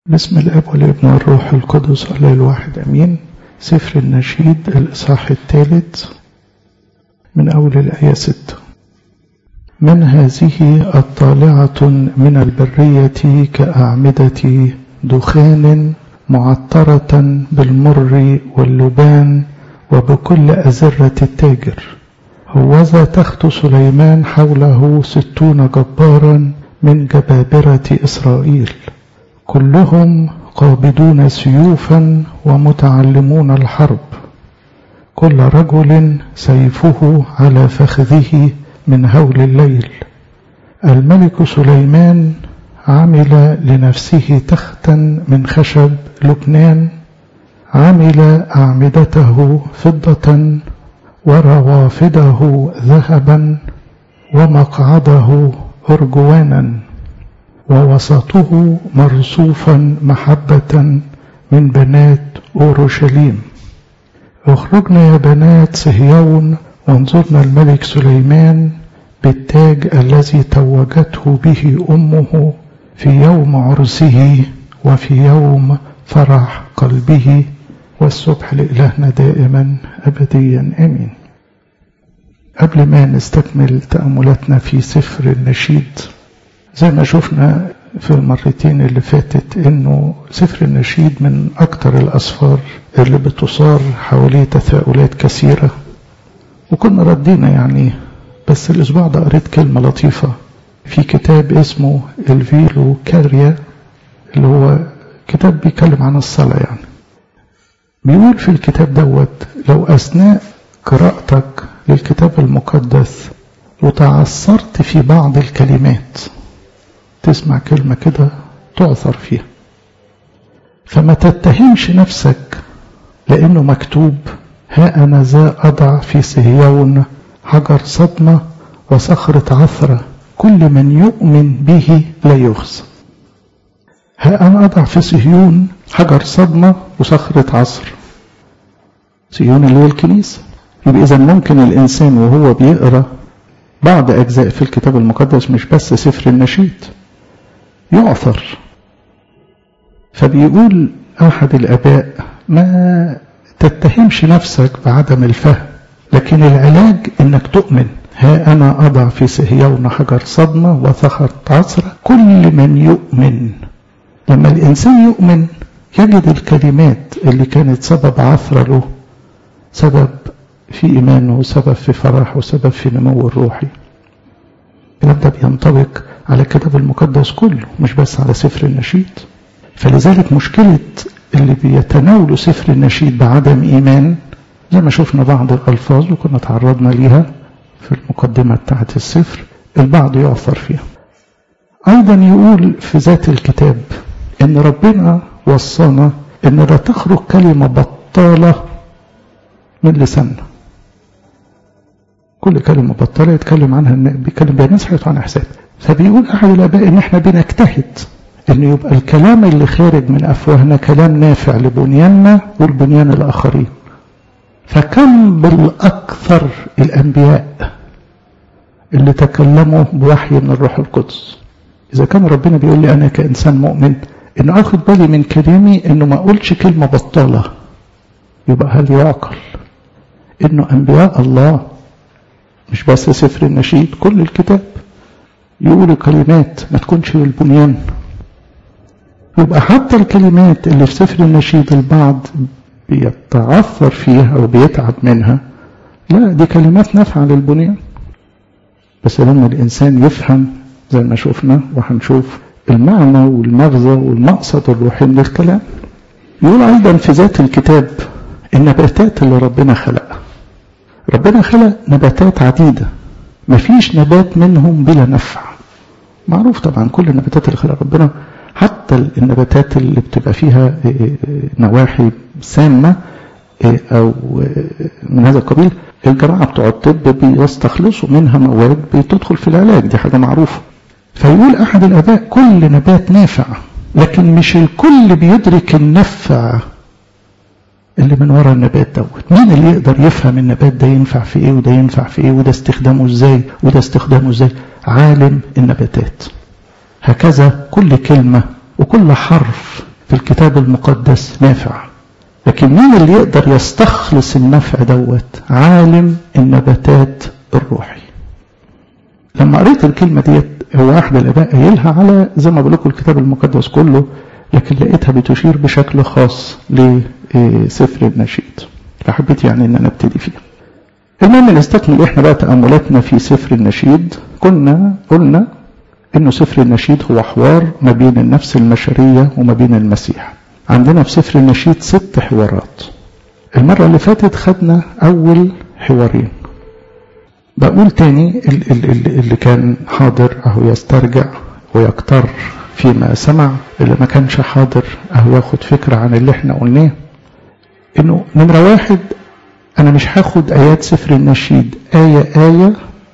بسم الاب والابن والروح القدس الله الواحد امين سفر النشيد الاصحاح الثالث من اول الايه ستة من هذه الطالعة من البرية كأعمدة دخان معطرة بالمر واللبان وبكل أزرة التاجر هوذا تخت سليمان حوله ستون جبارا من جبابرة إسرائيل كلهم قابضون سيوفا ومتعلمون الحرب كل رجل سيفه على فخذه من هول الليل الملك سليمان عمل لنفسه تختا من خشب لبنان عمل أعمدته فضة وروافده ذهبا ومقعده أرجوانا ووسطه مرصوفا محبة من بنات أورشليم اخرجنا يا بنات صهيون وانظرنا الملك سليمان بالتاج الذي توجته به أمه في يوم عرسه وفي يوم فرح قلبه والسبح لإلهنا دائما أبديا آمين قبل ما نستكمل تأملاتنا في سفر النشيد زي ما شفنا في المرتين اللي فاتت انه سفر النشيد من اكتر الاسفار اللي بتصار حواليه تساؤلات كثيرة وكنا ردينا يعني بس الاسبوع ده قريت كلمة لطيفة في كتاب اسمه الفيلو كاريا اللي هو كتاب بيتكلم عن الصلاة يعني بيقول في الكتاب دوت لو أثناء قراءتك للكتاب المقدس وتعثرت في بعض الكلمات تسمع كلمة كده تعثر فيها فما تتهمش نفسك لأنه مكتوب ها أنا ذا أضع في صهيون حجر صدمة وصخرة عثرة كل من يؤمن به لا يخزى ها أنا أضع في صهيون حجر صدمة وصخرة عصر صهيون اللي هي الكنيسة يبقى إذا ممكن الإنسان وهو بيقرأ بعض أجزاء في الكتاب المقدس مش بس سفر النشيد يعثر فبيقول أحد الآباء ما تتهمش نفسك بعدم الفهم لكن العلاج إنك تؤمن ها أنا أضع في صهيون حجر صدمة وثخرة عصرة كل من يؤمن لما الإنسان يؤمن يجد الكلمات اللي كانت سبب عثرة له سبب في إيمانه سبب في فرحه سبب في نمو الروحي الكلام ده بينطبق على الكتاب المقدس كله مش بس على سفر النشيد فلذلك مشكلة اللي بيتناولوا سفر النشيد بعدم إيمان زي ما شفنا بعض الألفاظ وكنا تعرضنا ليها في المقدمة بتاعت السفر البعض يعثر فيها أيضا يقول في ذات الكتاب إن ربنا وصانا إن لا تخرج كلمة بطالة من لساننا كل كلمة بطالة يتكلم عنها بيتكلم بها ناس حيث عن حساب فبيقول أحد الآباء إن إحنا بنجتهد إن يبقى الكلام اللي خارج من أفواهنا كلام نافع لبنياننا والبنيان الآخرين فكم بالأكثر الأنبياء اللي تكلموا بوحي من الروح القدس إذا كان ربنا بيقول لي أنا كإنسان مؤمن إن أخد بالي من كلامي إنه ما أقولش كلمة بطالة يبقى هل يعقل إنه أنبياء الله مش بس سفر النشيد كل الكتاب يقولوا كلمات ما تكونش للبنيان يبقى حتى الكلمات اللي في سفر النشيد البعض بيتعثر فيها أو بيتعب منها لا دي كلمات نافعة للبنيان بس لما الإنسان يفهم زي ما شفنا وهنشوف المعنى والمغزى والمقصد الروحي من الكلام يقول أيضا في ذات الكتاب النباتات اللي ربنا خلقها ربنا خلق نباتات عديدة مفيش نبات منهم بلا نفع معروف طبعا كل النباتات اللي خلق ربنا حتى النباتات اللي بتبقى فيها نواحي سامة أو من هذا القبيل الجماعة بتوع الطب بيستخلصوا منها مواد بتدخل في العلاج دي حاجة معروفة فيقول أحد الآباء كل نبات نافع لكن مش الكل بيدرك النفع اللي من ورا النبات دوت مين اللي يقدر يفهم النبات ده ينفع في ايه وده ينفع في ايه وده استخدامه ازاي وده استخدامه ازاي عالم النباتات هكذا كل كلمة وكل حرف في الكتاب المقدس نافع لكن مين اللي يقدر يستخلص النفع دوت عالم النباتات الروحي لما قريت الكلمة ديت هو أحد الآباء قايلها على زي ما بقول لكم الكتاب المقدس كله لكن لقيتها بتشير بشكل خاص لسفر النشيد فحبيت يعني ان انا ابتدي فيها المهم نستكمل احنا بقى تأملاتنا في سفر النشيد كنا قلنا انه سفر النشيد هو حوار ما بين النفس البشرية وما بين المسيح عندنا في سفر النشيد ست حوارات المرة اللي فاتت خدنا اول حوارين بقول تاني اللي كان حاضر اهو يسترجع ويكتر فيما سمع اللي ما كانش حاضر اهو ياخد فكرة عن اللي احنا قلناه انه نمرة واحد انا مش هاخد ايات سفر النشيد آية آية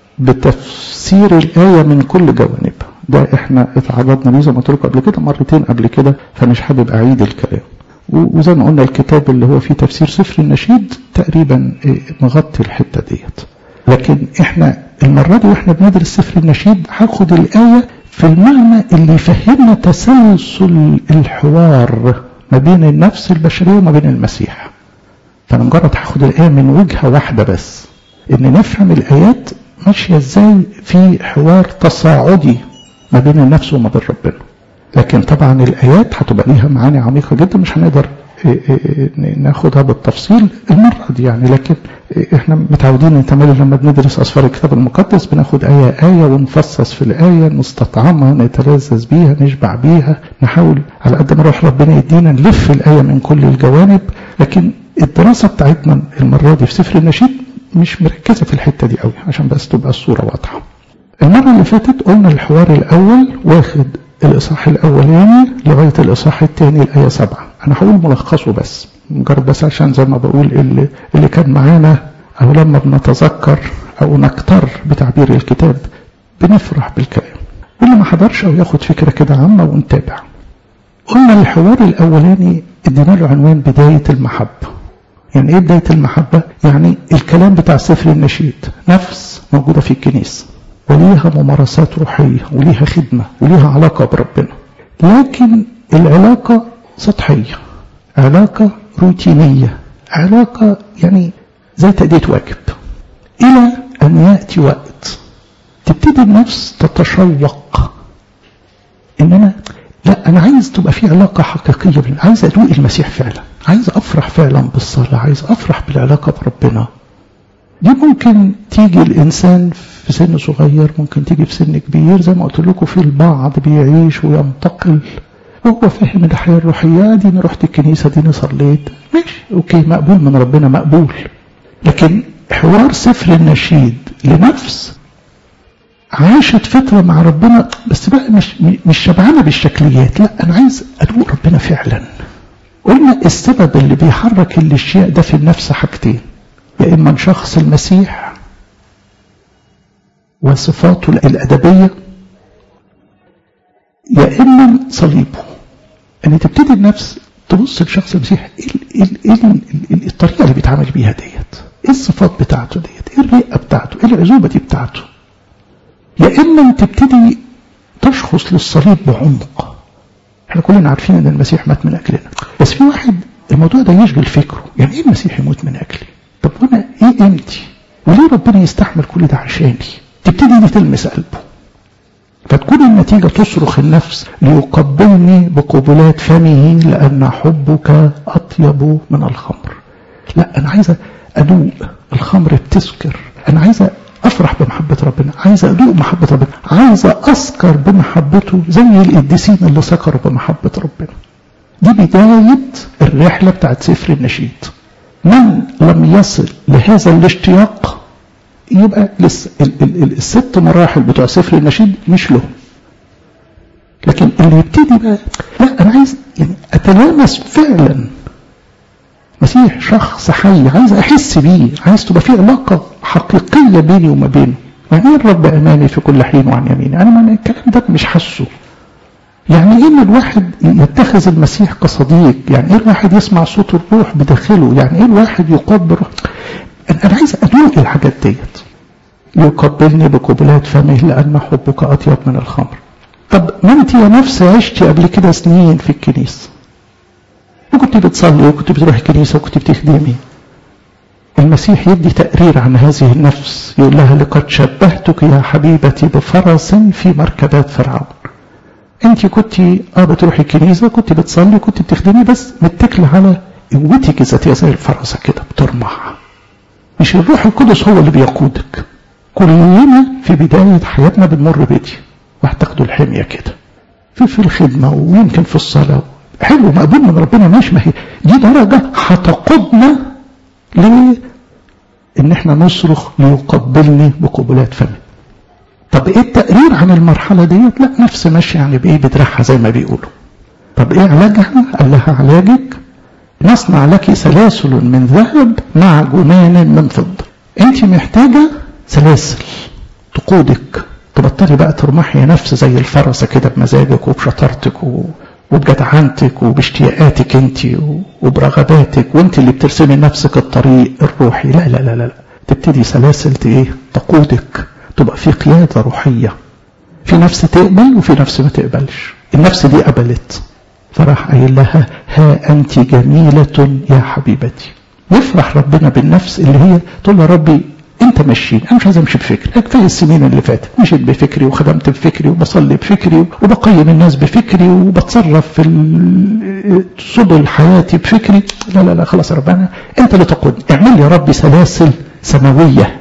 بتفسير الآية من كل جوانبها ده احنا اتعرضنا ليه زي ما قلت لكم قبل كده مرتين قبل كده فمش حابب اعيد الكلام وزي ما قلنا الكتاب اللي هو فيه تفسير سفر النشيد تقريبا مغطي الحتة ديت لكن احنا المرة دي واحنا بندرس سفر النشيد هاخد الآية في المعنى اللي يفهمنا تسلسل الحوار ما بين النفس البشرية وما بين المسيح فأنا مجرد هاخد الآية من وجهة واحدة بس إن نفهم الآيات ماشية إزاي في حوار تصاعدي ما بين النفس وما بين ربنا لكن طبعا الآيات هتبقى ليها معاني عميقة جدا مش هنقدر ناخدها بالتفصيل المرة دي يعني لكن احنا متعودين نتمالي لما بندرس أسفار الكتاب المقدس بناخد آية آية ونفصص في الآية نستطعمها نتلذذ بيها نشبع بيها نحاول على قد ما روح ربنا يدينا نلف الآية من كل الجوانب لكن الدراسة بتاعتنا المرة دي في سفر النشيد مش مركزة في الحتة دي قوي عشان بس تبقى الصورة واضحة المرة اللي فاتت قلنا الحوار الأول واخد الإصحاح الأولاني لغاية الإصحاح الثاني الآية سبعة أنا هقول ملخصه بس مجرد بس عشان زي ما بقول اللي, اللي كان معانا أو لما بنتذكر أو نكتر بتعبير الكتاب بنفرح بالكلام واللي ما حضرش أو ياخد فكرة كده عامة ونتابع قلنا الحوار الأولاني ادينا له عنوان بداية المحبة يعني ايه بداية المحبة؟ يعني الكلام بتاع سفر النشيد نفس موجودة في الكنيسة وليها ممارسات روحية وليها خدمة وليها علاقة بربنا لكن العلاقة سطحية علاقة روتينية علاقة يعني زي تأدية واجب إلى أن يأتي وقت تبتدي النفس تتشوق إن أنا لا أنا عايز تبقى في علاقة حقيقية عايز أدوق المسيح فعلا عايز أفرح فعلا بالصلاة عايز أفرح بالعلاقة بربنا دي ممكن تيجي الإنسان في سن صغير ممكن تيجي في سن كبير زي ما قلت لكم في البعض بيعيش وينتقل وهو فاهم الحياة الروحية دي رحت الكنيسة دي صليت ماشي اوكي مقبول من ربنا مقبول لكن حوار سفر النشيد لنفس عاشت فترة مع ربنا بس بقى مش مش شبعانة بالشكليات لا أنا عايز أدوق ربنا فعلا قلنا السبب اللي بيحرك الاشياء ده في النفس حاجتين يا إما شخص المسيح وصفاته الأدبية يا إما صليبه أن تبتدي النفس تبص لشخص المسيح إيه الطريقة اللي بيتعامل بيها ديت إيه الصفات بتاعته ديت إيه الرئة بتاعته إيه العزوبة دي بتاعته يا إما تبتدي تشخص للصليب بعمق احنا كلنا عارفين ان المسيح مات من اجلنا بس في واحد الموضوع ده يشغل فكره يعني ايه المسيح يموت من اجلي طب وانا ايه قيمتي وليه ربنا يستحمل كل ده عشاني تبتدي دي تلمس قلبه فتكون النتيجة تصرخ النفس ليقبلني بقبلات فمه لأن حبك أطيب من الخمر لا أنا عايزة أدوق الخمر بتسكر أنا عايزة أفرح بمحبة ربنا عايزة أدوق محبة ربنا عايزة أسكر بمحبته زي القديسين اللي سكروا بمحبة ربنا دي بداية الرحلة بتاعت سفر النشيد من لم يصل لهذا الاشتياق يبقى لسه الست مراحل بتوع سفر النشيد مش له لكن اللي يبتدي بقى لا انا عايز يعني اتلامس فعلا مسيح شخص حي عايز احس بيه عايز تبقى في علاقه حقيقيه بيني وما بينه يعني ايه الرب امامي في كل حين وعن يميني انا ما الكلام ده مش حاسه يعني ايه ان الواحد يتخذ المسيح كصديق يعني ايه الواحد يسمع صوت الروح بداخله يعني ايه الواحد يقبل انا عايز ادوق الحاجات ديت يقبلني بقبلات فمه لان حبك اطيب من الخمر طب ما انت يا نفس عشتي قبل كده سنين في الكنيسه وكنت بتصلي وكنت بتروح الكنيسة وكنت بتخدمي المسيح يدي تقرير عن هذه النفس يقول لها لقد شبهتك يا حبيبتي بفرس في مركبات فرعون انت كنت اه بتروحي الكنيسة كنت بتصلي كنت بتخدمي بس متكلة على قوتك الذاتية زي الفرسة كده بترمح مش الروح القدس هو اللي بيقودك كلنا في بداية حياتنا بنمر بدي واحد تاخدوا الحمية كده في في الخدمة ويمكن في الصلاة حلو مقبول من ربنا ماشي ما هي دي درجة هتقودنا ليه ان احنا نصرخ ليقبلني بقبلات فمي طب ايه التقرير عن المرحلة ديت لا نفس ماشي يعني بايه بدراعها زي ما بيقولوا طب ايه علاجها قال لها علاجك نصنع لك سلاسل من ذهب مع جمان من فضة انت محتاجة سلاسل تقودك تبطلي بقى ترمحي يا نفس زي الفرسة كده بمزاجك وبشطارتك و... وبجدعنتك وباشتياقاتك انت وبرغباتك وانت اللي بترسمي لنفسك الطريق الروحي لا لا لا لا تبتدي سلاسل ايه تقودك تبقى في قيادة روحية في نفس تقبل وفي نفس ما تقبلش النفس دي قبلت فراح قايل لها ها أنت جميلة يا حبيبتي يفرح ربنا بالنفس اللي هي تقول له ربي انت ماشيين انا مش عايز امشي بفكري كفايه السنين اللي فاتت مشيت بفكري وخدمت بفكري وبصلي بفكري وبقيم الناس بفكري وبتصرف في سبل حياتي بفكري لا لا لا خلاص يا ربنا انت اللي تقود اعمل يا ربي سلاسل سماويه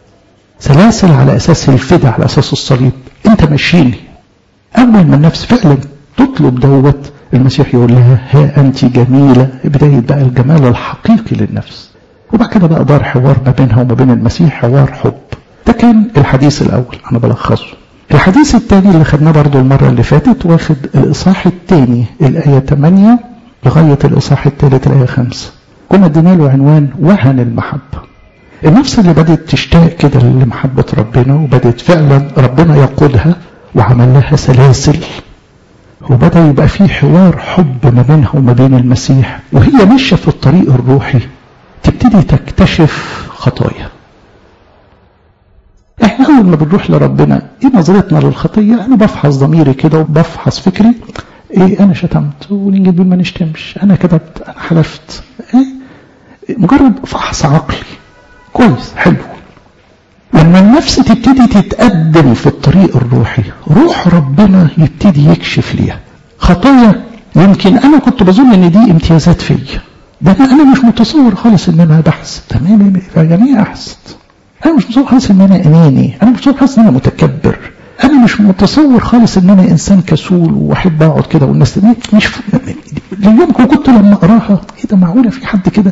سلاسل على اساس الفدا على اساس الصليب انت ماشيني اول ما النفس فعلا تطلب دوت المسيح يقول لها ها انت جميله بدايه بقى الجمال الحقيقي للنفس وبعد كده بقى دار حوار ما بينها وما بين المسيح حوار حب ده كان الحديث الاول انا بلخصه الحديث الثاني اللي خدناه برضو المرة اللي فاتت واخد الإصحاح الثاني الآية 8 لغاية الإصحاح الثالث الآية 5 كنا ادينا له عنوان وهن المحبة النفس اللي بدأت تشتاق كده لمحبة ربنا وبدأت فعلا ربنا يقودها وعمل لها سلاسل وبدأ يبقى في حوار حب ما بينها وما بين المسيح وهي ماشية في الطريق الروحي تبتدي تكتشف خطايا احنا اول ما بنروح لربنا ايه نظرتنا للخطية انا بفحص ضميري كده وبفحص فكري ايه انا شتمت والانجيل بيقول ما نشتمش انا كذبت انا حلفت ايه مجرد فحص عقلي كويس حلو لما النفس تبتدي تتقدم في الطريق الروحي روح ربنا يبتدي يكشف ليها خطايا يمكن انا كنت بظن ان دي امتيازات فيا ده انا انا مش متصور خالص ان انا بحسد تمام يعني ايه احسد انا مش متصور خالص ان انا اناني انا مش متصور خالص ان انا متكبر انا مش متصور خالص ان انا انسان كسول واحب اقعد كده والناس مش اليوم كنت لما اقراها ايه ده معقوله في حد كده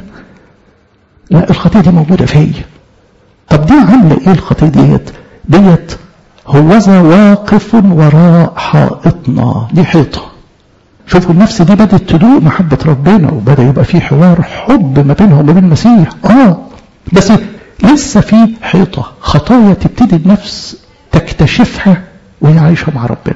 لا الخطيه دي موجوده فيا طب دي عامله ايه الخطيه ديت ديت هوذا واقف وراء حائطنا دي حيطه شوفوا النفس دي بدأت تدوق محبة ربنا وبدأ يبقى في حوار حب ما بينها وما بين المسيح اه بس لسه في حيطة خطايا تبتدي النفس تكتشفها وهي عايشة مع ربنا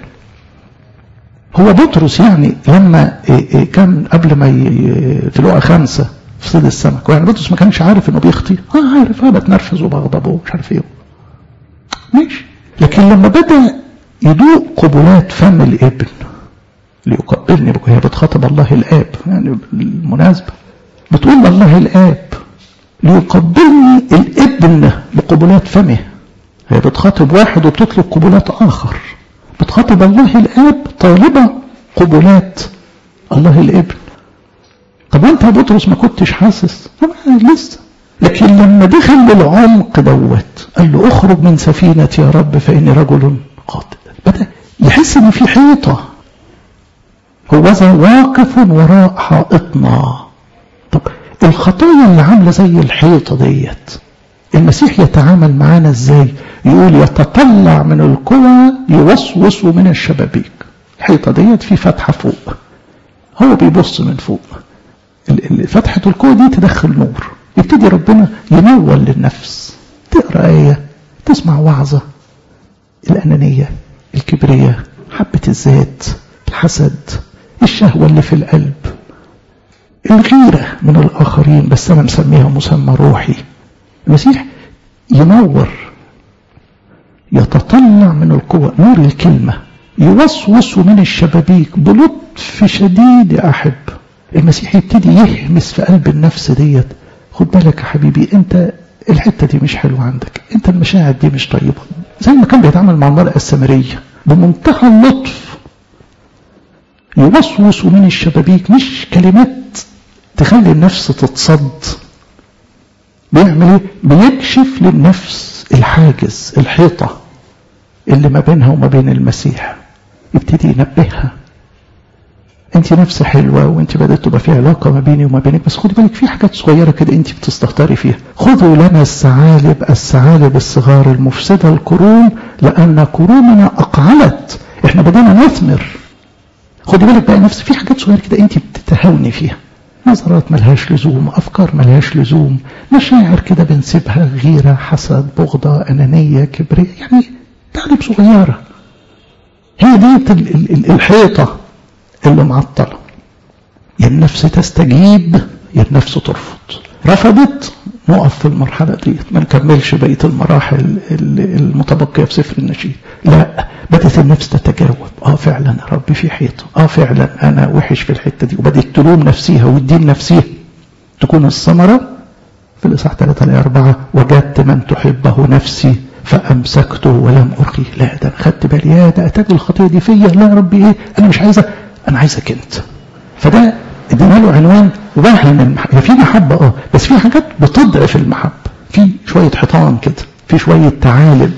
هو بطرس يعني لما كان قبل ما في لقى خمسة في صيد السمك يعني بطرس ما كانش عارف انه بيخطي اه عارف اه بتنرفز وبغضب ومش عارف ايه ماشي لكن لما بدأ يدوق قبلات فم الابن ليقبلني هي بتخاطب الله الآب يعني بالمناسبة بتقول الله الآب ليقبلني الابن بقبلات فمه هي بتخاطب واحد وبتطلب قبلات آخر بتخاطب الله الآب طالبة قبلات الله الابن طب وانت يا بطرس ما كنتش حاسس لسه لكن لما دخل للعمق دوت قال له اخرج من سفينتي يا رب فاني رجل قاتل بدا يحس ان في حيطه هوذا واقف وراء حائطنا طب الخطايا اللي عامله زي الحيطه ديت المسيح يتعامل معانا ازاي يقول يتطلع من القوى يوسوس من الشبابيك الحيطه ديت في فتحه فوق هو بيبص من فوق فتحه القوى دي تدخل نور يبتدي ربنا ينور للنفس تقرا ايه تسمع وعظه الانانيه الكبرياء حبه الذات الحسد الشهوة اللي في القلب الغيرة من الآخرين بس أنا مسميها مسمى روحي المسيح ينور يتطلع من القوة نور الكلمة يوسوس من الشبابيك بلطف شديد يا أحب المسيح يبتدي يهمس في قلب النفس ديت خد بالك يا حبيبي انت الحته دي مش حلوه عندك انت المشاعر دي مش طيبه زي ما كان بيتعامل مع المراه السامريه بمنتهى اللطف يوسوس من الشبابيك مش كلمات تخلي النفس تتصد بيعمل ايه بيكشف للنفس الحاجز الحيطه اللي ما بينها وما بين المسيح يبتدي ينبهها انت نفس حلوه وانت بدات تبقى في علاقه ما بيني وما بينك بس خدي بالك في حاجات صغيره كده انت بتستهتري فيها خذوا لنا الثعالب الثعالب الصغار المفسده القرون لان قروننا اقعلت احنا بدينا نثمر خدي بالك بقى نفس في حاجات صغيره كده انت بتتهاوني فيها نظرات ملهاش لزوم افكار ملهاش لزوم مشاعر كده بنسيبها غيره حسد بغضه انانيه كبرياء يعني تعليب صغيره هي دي الحيطه اللي معطلة يا النفس تستجيب يا النفس ترفض رفضت نقف في المرحلة دي ما نكملش بقية المراحل المتبقية في سفر النشيد لا بدأت النفس تتجاوب اه فعلا يا رب في حيطة اه فعلا انا وحش في الحتة دي وبدأت تلوم نفسيها وتدين نفسيها تكون الثمرة في الإصحاح 3 ل 4 وجدت من تحبه نفسي فأمسكته ولم أرخيه لا ده أنا خدت بالي يا ده أتاني الخطية دي فيا لا يا ربي إيه أنا مش عايزة انا عايزك انت فده ادينا له عنوان وبهن المحبه في محبه اه بس في حاجات بتضعف المحبه في شويه حيطان كده في شويه تعالب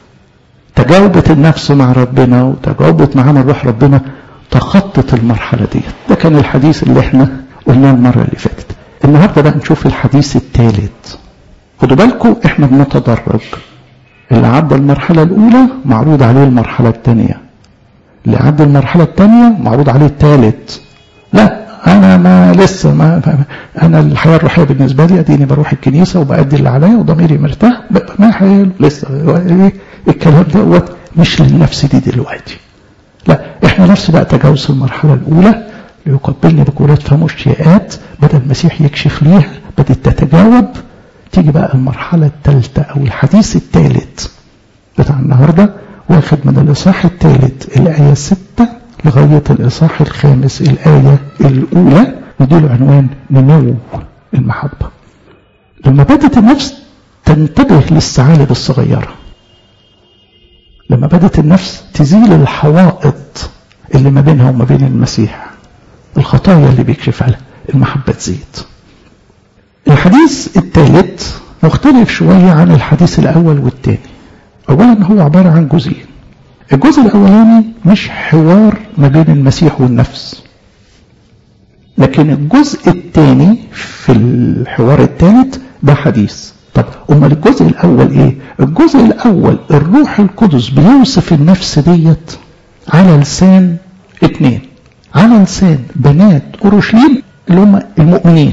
تجاوبت النفس مع ربنا وتجاوبت معانا روح ربنا تخطت المرحله دي ده كان الحديث اللي احنا قلناه المره اللي فاتت النهارده بقى نشوف الحديث الثالث خدوا بالكم احنا بنتدرج اللي عدى المرحله الاولى معروض عليه المرحله الثانيه اللي عدى المرحلة الثانية معروض عليه الثالث لا أنا ما لسه ما, ما أنا الحياة الروحية بالنسبة لي أديني بروح الكنيسة وبأدي اللي عليا وضميري مرتاح ما حلو لسه إيه الكلام دوت مش للنفس دي دلوقتي لا إحنا نفس بقى تجاوز المرحلة الأولى ليقبلني بكولات فم اشتياقات بدأ المسيح يكشف ليها بدأت تتجاوب تيجي بقى المرحلة الثالثة أو الحديث الثالث بتاع النهارده واخد من الإصحاح الثالث الآية 6 لغاية الإصحاح الخامس الآية الأولى نديله عنوان نمو المحبة لما بدت النفس تنتبه للثعالب الصغيرة لما بدت النفس تزيل الحوائط اللي ما بينها وما بين المسيح الخطايا اللي بيكشف عليها المحبة تزيد الحديث الثالث مختلف شوية عن الحديث الأول والثاني أولا هو عبارة عن جزئين الجزء الأولاني مش حوار ما بين المسيح والنفس لكن الجزء الثاني في الحوار الثالث ده حديث طب أمال الجزء الأول إيه الجزء الأول الروح القدس بيوصف النفس ديت على لسان اتنين على لسان بنات أورشليم اللي هم المؤمنين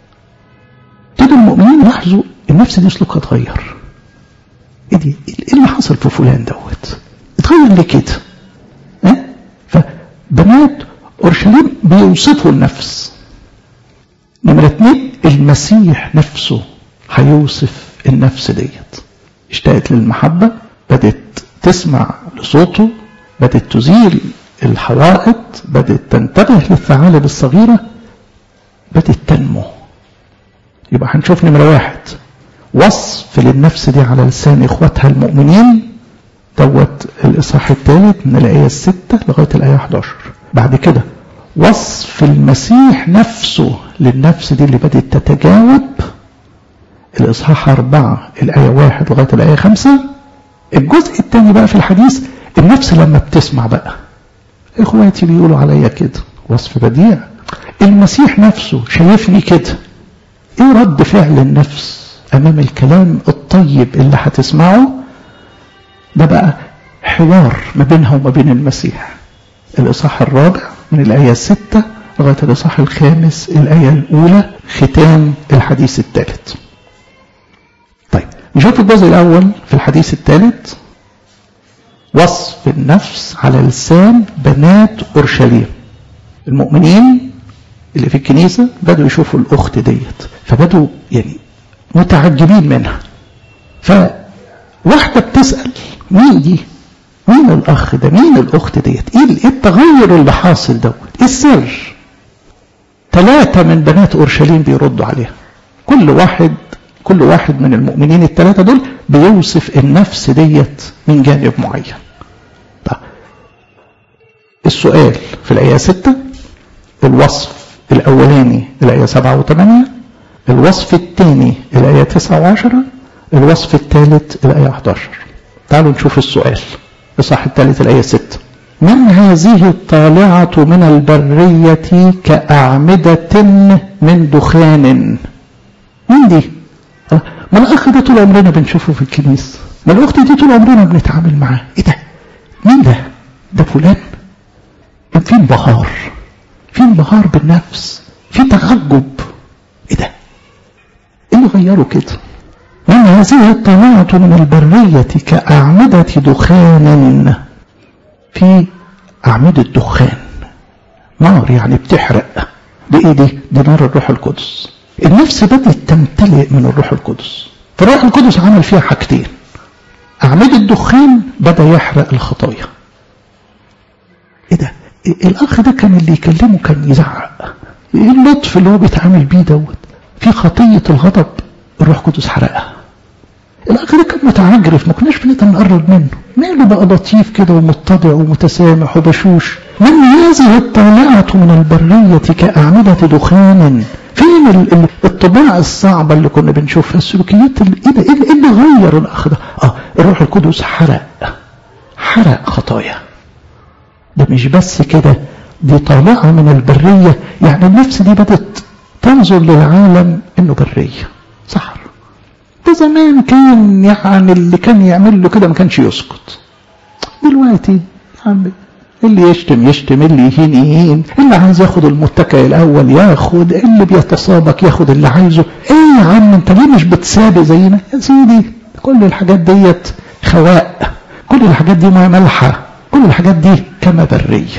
ابتدوا المؤمنين لاحظوا النفس دي سلوكها اتغير ايه دي ايه اللي حصل في فلان دوت اتغير ليه كده اه؟ فبنات اورشليم بيوصفوا النفس نمرة اتنين المسيح نفسه هيوصف النفس ديت اشتاقت للمحبة بدت تسمع لصوته بدت تزيل الحوائط بدت تنتبه للثعالب الصغيرة بدت تنمو يبقى هنشوف نمرة واحد وصف للنفس دي على لسان اخواتها المؤمنين دوت الاصحاح الثالث من الايه الستة لغايه الايه 11 بعد كده وصف المسيح نفسه للنفس دي اللي بدات تتجاوب الاصحاح أربعة الايه واحد لغايه الايه خمسة الجزء الثاني بقى في الحديث النفس لما بتسمع بقى اخواتي بيقولوا عليا كده وصف بديع المسيح نفسه شايفني كده ايه رد فعل النفس امام الكلام الطيب اللي هتسمعه ده بقى حوار ما بينها وما بين المسيح الاصحاح الرابع من الايه الستة لغايه الاصحاح الخامس الايه الاولى ختام الحديث الثالث طيب نشوف الجزء الاول في الحديث الثالث وصف النفس على لسان بنات اورشليم المؤمنين اللي في الكنيسه بدوا يشوفوا الاخت ديت فبدوا يعني متعجبين منها فواحدة بتسأل مين دي مين الأخ ده مين الأخت ديت إيه التغير اللي حاصل دوت إيه السر ثلاثة من بنات أورشليم بيردوا عليها كل واحد كل واحد من المؤمنين الثلاثة دول بيوصف النفس ديت من جانب معين طيب. السؤال في الآية ستة الوصف الأولاني الآية سبعة وثمانية الوصف الثاني الآية تسعة وعشرة الوصف الثالث الآية 11 تعالوا نشوف السؤال الصح الثالث الآية 6 من هذه الطالعة من البرية كأعمدة من دخان مين دي؟ ما الأخ ده طول عمرنا بنشوفه في الكنيسة ما الأخت دي طول عمرنا بنتعامل معاه إيه ده؟ مين ده؟ ده فلان؟ كان في انبهار في انبهار بالنفس في تعجب إيه ده؟ إيه اللي غيره كده؟ من هذه الطلعة من البرية كأعمدة دخان في أعمدة دخان نار يعني بتحرق دي ايه دي؟ دي نار الروح القدس النفس بدأت تمتلئ من الروح القدس فالروح القدس عمل فيها حاجتين أعمدة الدخان بدأ يحرق الخطايا ايه ده؟ الأخ ده كان اللي يكلمه كان يزعق ايه اللطف اللي هو بيتعامل بيه دوت في خطية الغضب الروح القدس حرقها الاخ ده كان متعجرف ما كناش بنقدر نقرب منه ماله بقى لطيف كده ومتضع ومتسامح وبشوش من هذه الطالعة من البرية كأعمدة دخان فين الطباع الصعبة اللي كنا بنشوفها السلوكيات اللي ايه ده ايه اللي غير الاخ ده اه الروح القدس حرق حرق خطايا ده مش بس كده دي طالعة من البرية يعني النفس دي بدأت تنظر للعالم انه برية صحر ده زمان كان يعني اللي كان يعمل له كده ما كانش يسكت دلوقتي عم اللي يشتم يشتم اللي يهين يهين اللي عايز ياخد المتكئ الاول ياخد اللي بيتسابق ياخد اللي عايزه ايه يا عم انت ليه مش بتسابق زينا يا سيدي كل الحاجات ديت خواء كل الحاجات دي ميه مالحه كل الحاجات دي كما بريه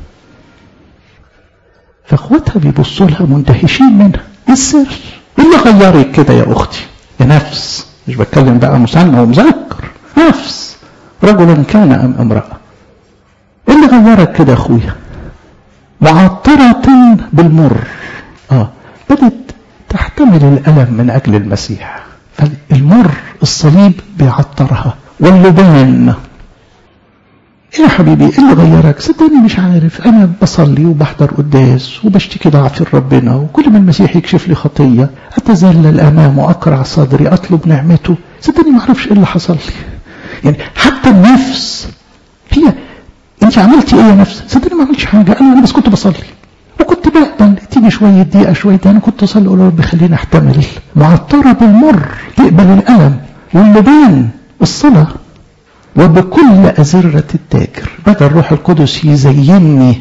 فاخواتها بيبصوا لها مندهشين منها ايه السر ايه اللي غيرك كده يا اختي يا نفس مش بتكلم بقى مثنى ومذكر نفس رجل كان ام امراه ايه اللي غيرك كده يا اخويا معطرة بالمر اه بدت تحتمل الألم من أجل المسيح فالمر الصليب بيعطرها واللبان ايه يا حبيبي ايه اللي غيرك صدقني مش عارف انا بصلي وبحضر قداس وبشتكي ضعف ربنا وكل ما المسيح يكشف لي خطيه اتذلل امامه اقرع صدري اطلب نعمته صدقني ما اعرفش ايه اللي حصل لي يعني حتى النفس هي انت عملتي ايه يا نفس صدقني ما عملتش حاجه انا انا بس كنت بصلي وكنت بقبل تيجي شويه دقيقه شويه انا كنت اصلي اقول رب خليني احتمل معطره بالمر تقبل الالم واللبان الصلاه وبكل أزرة التاجر بدأ الروح القدس يزينني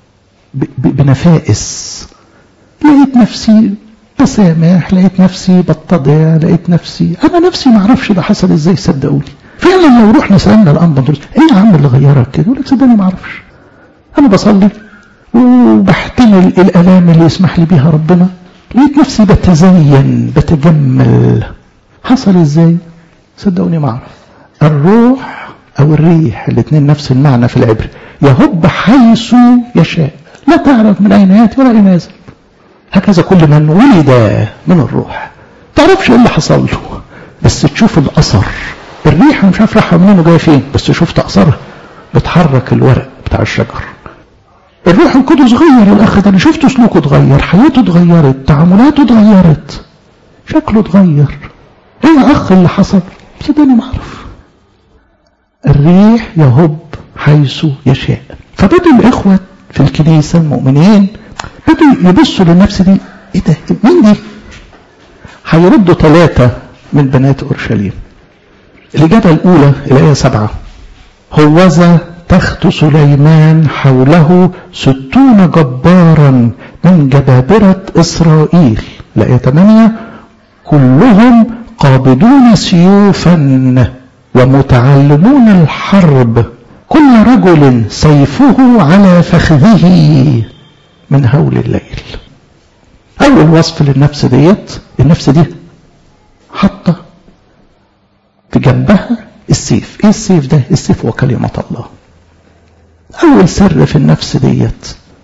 بنفائس لقيت نفسي بسامح لقيت نفسي بتضع لقيت نفسي أنا نفسي ما أعرفش ده حصل إزاي صدقوني فعلا لو رحنا سألنا الأنبا إيه يا عم اللي غيرك كده يقول لك صدقني ما أعرفش أنا بصلي وبحتمل الآلام اللي يسمح لي بيها ربنا لقيت نفسي بتزين بتجمل حصل إزاي صدقوني ما أعرف الروح أو الريح الاثنين نفس المعنى في العبر يهب حيث يشاء لا تعرف من أين يأتي ولا أين يذهب هكذا كل من ولد من الروح تعرفش ايه اللي حصل له بس تشوف الأثر الريح مش عارف رايحة منين وجاية فين بس شفت أثرها بتحرك الورق بتاع الشجر الروح القدس غير الأخ ده أنا شفته سلوكه اتغير حياته اتغيرت تعاملاته اتغيرت شكله اتغير ايه يا أخ اللي حصل صدقني ما أعرف الريح يهب حيث يشاء فبدوا الإخوة في الكنيسة المؤمنين بدوا يبصوا للنفس دي ايه ده مين دي هيردوا ثلاثة من بنات أورشليم الإجابة الأولى الآية سبعة هوذا تخت سليمان حوله ستون جبارا من جبابرة إسرائيل الآية ثمانية كلهم قابضون سيوفا ومتعلمون الحرب كل رجل سيفه على فخذه من هول الليل أول وصف للنفس ديت النفس دي حاطة في جنبها السيف ايه السيف ده السيف هو كلمة الله أول سر في النفس ديت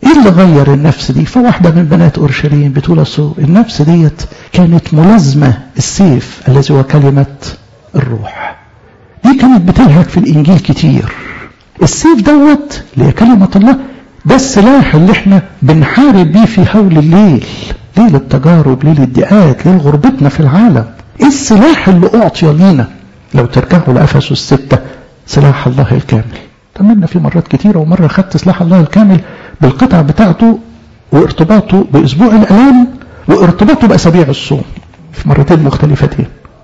ايه اللي غير النفس دي فواحدة من بنات اورشليم بتقول اصل النفس ديت كانت ملازمة السيف الذي هو كلمة الروح دي كانت بتلهج في الانجيل كتير السيف دوت اللي هي كلمة الله ده السلاح اللي احنا بنحارب بيه في هول الليل ليل التجارب ليل الضيقات ليل غربتنا في العالم ايه السلاح اللي اعطي لينا لو ترجعوا لافسس الستة سلاح الله الكامل تمنا في مرات كتيرة ومرة خدت سلاح الله الكامل بالقطع بتاعته وارتباطه باسبوع الالام وارتباطه باسابيع الصوم في مرتين مختلفتين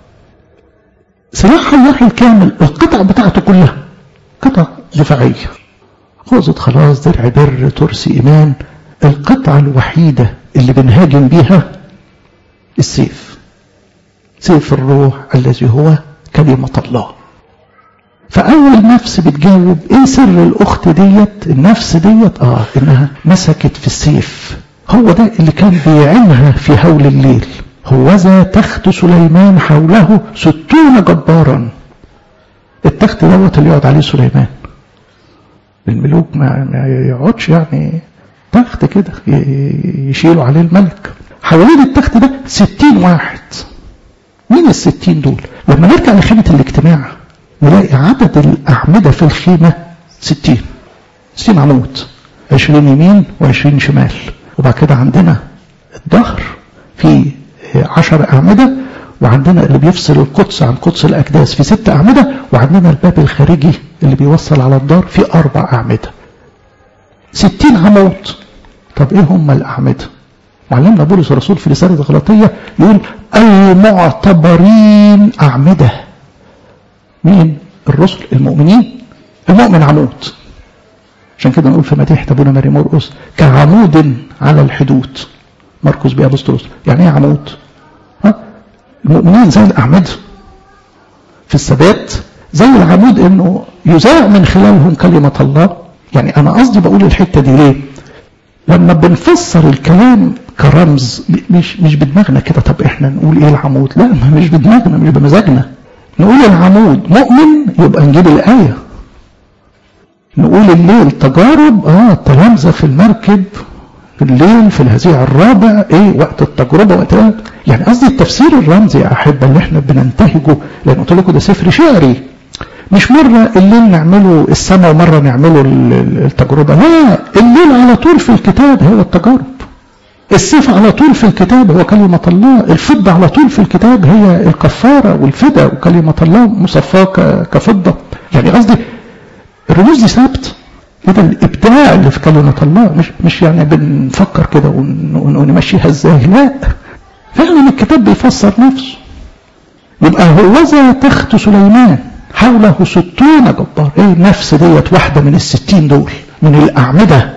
سلاح الله الكامل القطع بتاعته كلها قطع دفاعية خوذة خلاص درع بر ترس إيمان القطعة الوحيدة اللي بنهاجم بيها السيف سيف الروح الذي هو كلمة الله فأول نفس بتجاوب إيه سر الأخت ديت النفس ديت آه إنها مسكت في السيف هو ده اللي كان بيعينها في هول الليل هوذا تخت سليمان حوله ستون جبارا التخت دوت اللي يقعد عليه سليمان الملوك ما, ما يقعدش يعني تخت كده يشيلوا عليه الملك حوالين التخت ده ستين واحد مين الستين دول لما نرجع لخيمة الاجتماع نلاقي عدد الأعمدة في الخيمة ستين ستين عمود عشرين يمين وعشرين شمال وبعد كده عندنا الظهر في عشر أعمدة وعندنا اللي بيفصل القدس عن قدس الأكداس في ست أعمدة وعندنا الباب الخارجي اللي بيوصل على الدار في أربع أعمدة ستين عمود طب إيه هم الأعمدة معلمنا بولس الرسول في رسالة غلطية يقول المعتبرين أعمدة مين الرسل المؤمنين المؤمن عمود عشان كده نقول في مديحة أبونا ماري مرقس كعمود على الحدود مركز بيه بسطرس يعني ايه عمود ها؟ المؤمنين زي الأعمدة في الثبات زي العمود انه يذاع من خلالهم كلمة الله يعني انا قصدي بقول الحتة دي ليه لما بنفسر الكلام كرمز مش مش بدماغنا كده طب احنا نقول ايه العمود لا مش بدماغنا مش بمزاجنا نقول العمود مؤمن يبقى نجيب الآية نقول الليل تجارب اه تلامذة في المركب في الليل في الهزيع الرابع ايه وقت التجربة وقت ايه يعني قصدي التفسير الرمزي يا احبة اللي احنا بننتهجه لان قلت لكم ده سفر شعري مش مرة الليل نعمله السماء ومرة نعمله التجربة لا الليل على طول في الكتاب هو التجارب السيف على طول في الكتاب هو كلمة الله الفضة على طول في الكتاب هي الكفارة والفدى وكلمة الله مصفاة كفضة يعني قصدي الرموز دي ثابت ده الابداع اللي في كلمة الله مش مش يعني بنفكر كده ونمشيها ازاي لا فعلا الكتاب بيفسر نفسه يبقى هوذا تخت سليمان حوله ستون جبار ايه النفس ديت واحدة من الستين دول من الأعمدة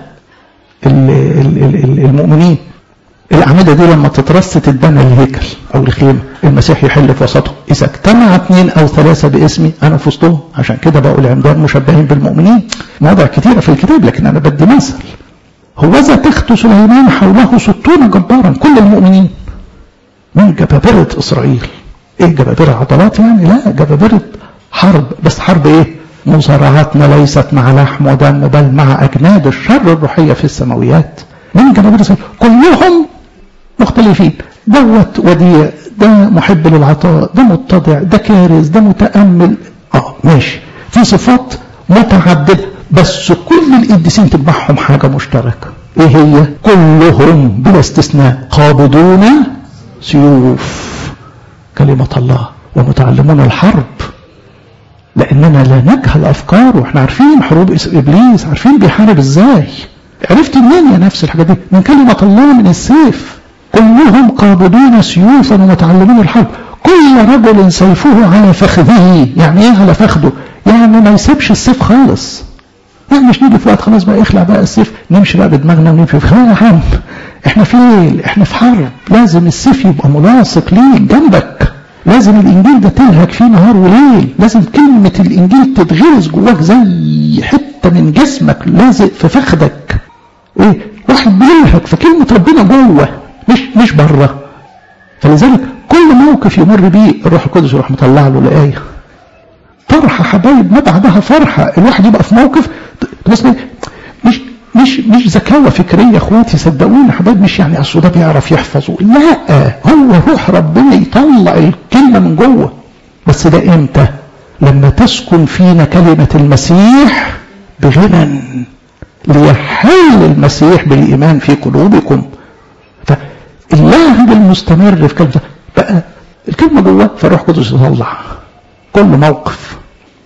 المؤمنين الأعمدة دي لما تترص تتبنى الهيكل أو الخيمة المسيح يحل في وسطهم إذا اجتمع اثنين أو ثلاثة باسمي أنا في وسطهم عشان كده بقوا العمدان مشبهين بالمؤمنين مواضع كثيرة في الكتاب لكن أنا بدي مثل هوذا تخت سليمان حوله ستون جبارا كل المؤمنين من جبابرة إسرائيل إيه جبابرة عضلات يعني لا جبابرة حرب بس حرب إيه مصارعاتنا ليست مع لحم ودم بل مع أجناد الشر الروحية في السماويات من جبابرة إسرائيل كلهم مختلفين دوت وديع ده محب للعطاء ده متضع ده كارز ده متأمل اه ماشي في صفات متعددة بس كل القديسين تجمعهم حاجة مشتركة ايه هي كلهم بلا استثناء قابضون سيوف كلمة الله ومتعلمون الحرب لأننا لا نجهل أفكاره احنا عارفين حروب إبليس عارفين بيحارب ازاي عرفت منين يا نفس الحاجات دي من كلمة الله من السيف كلهم قابضون سيوفا ومتعلمون الحرب كل رجل سيفه على فخذه يعني ايه على فخذه يعني ما يسيبش السيف خالص يعني مش نيجي في وقت خلاص بقى اخلع بقى السيف نمشي بقى بدماغنا ونمشي في يا عم احنا في ليل احنا في حرب لازم السيف يبقى ملاصق ليك جنبك لازم الانجيل ده تلهك فيه نهار وليل لازم كلمة الانجيل تتغرس جواك زي حتة من جسمك لازق في فخدك ايه واحد بيلهك في كلمة ربنا جوه مش مش بره فلذلك كل موقف يمر بيه الروح القدس يروح مطلع له الآية فرحة حبايب ما بعدها فرحة الواحد يبقى في موقف بس مش مش مش مش ذكاوة فكرية يا اخواتي صدقوني حبايب مش يعني اصل ده بيعرف يحفظه لا هو روح ربنا يطلع الكلمة من جوه بس ده امتى لما تسكن فينا كلمة المسيح بغنى ليحل المسيح بالإيمان في قلوبكم فاللهب المستمر في كلمة بقى الكلمة جوه فالروح القدس يطلع كل موقف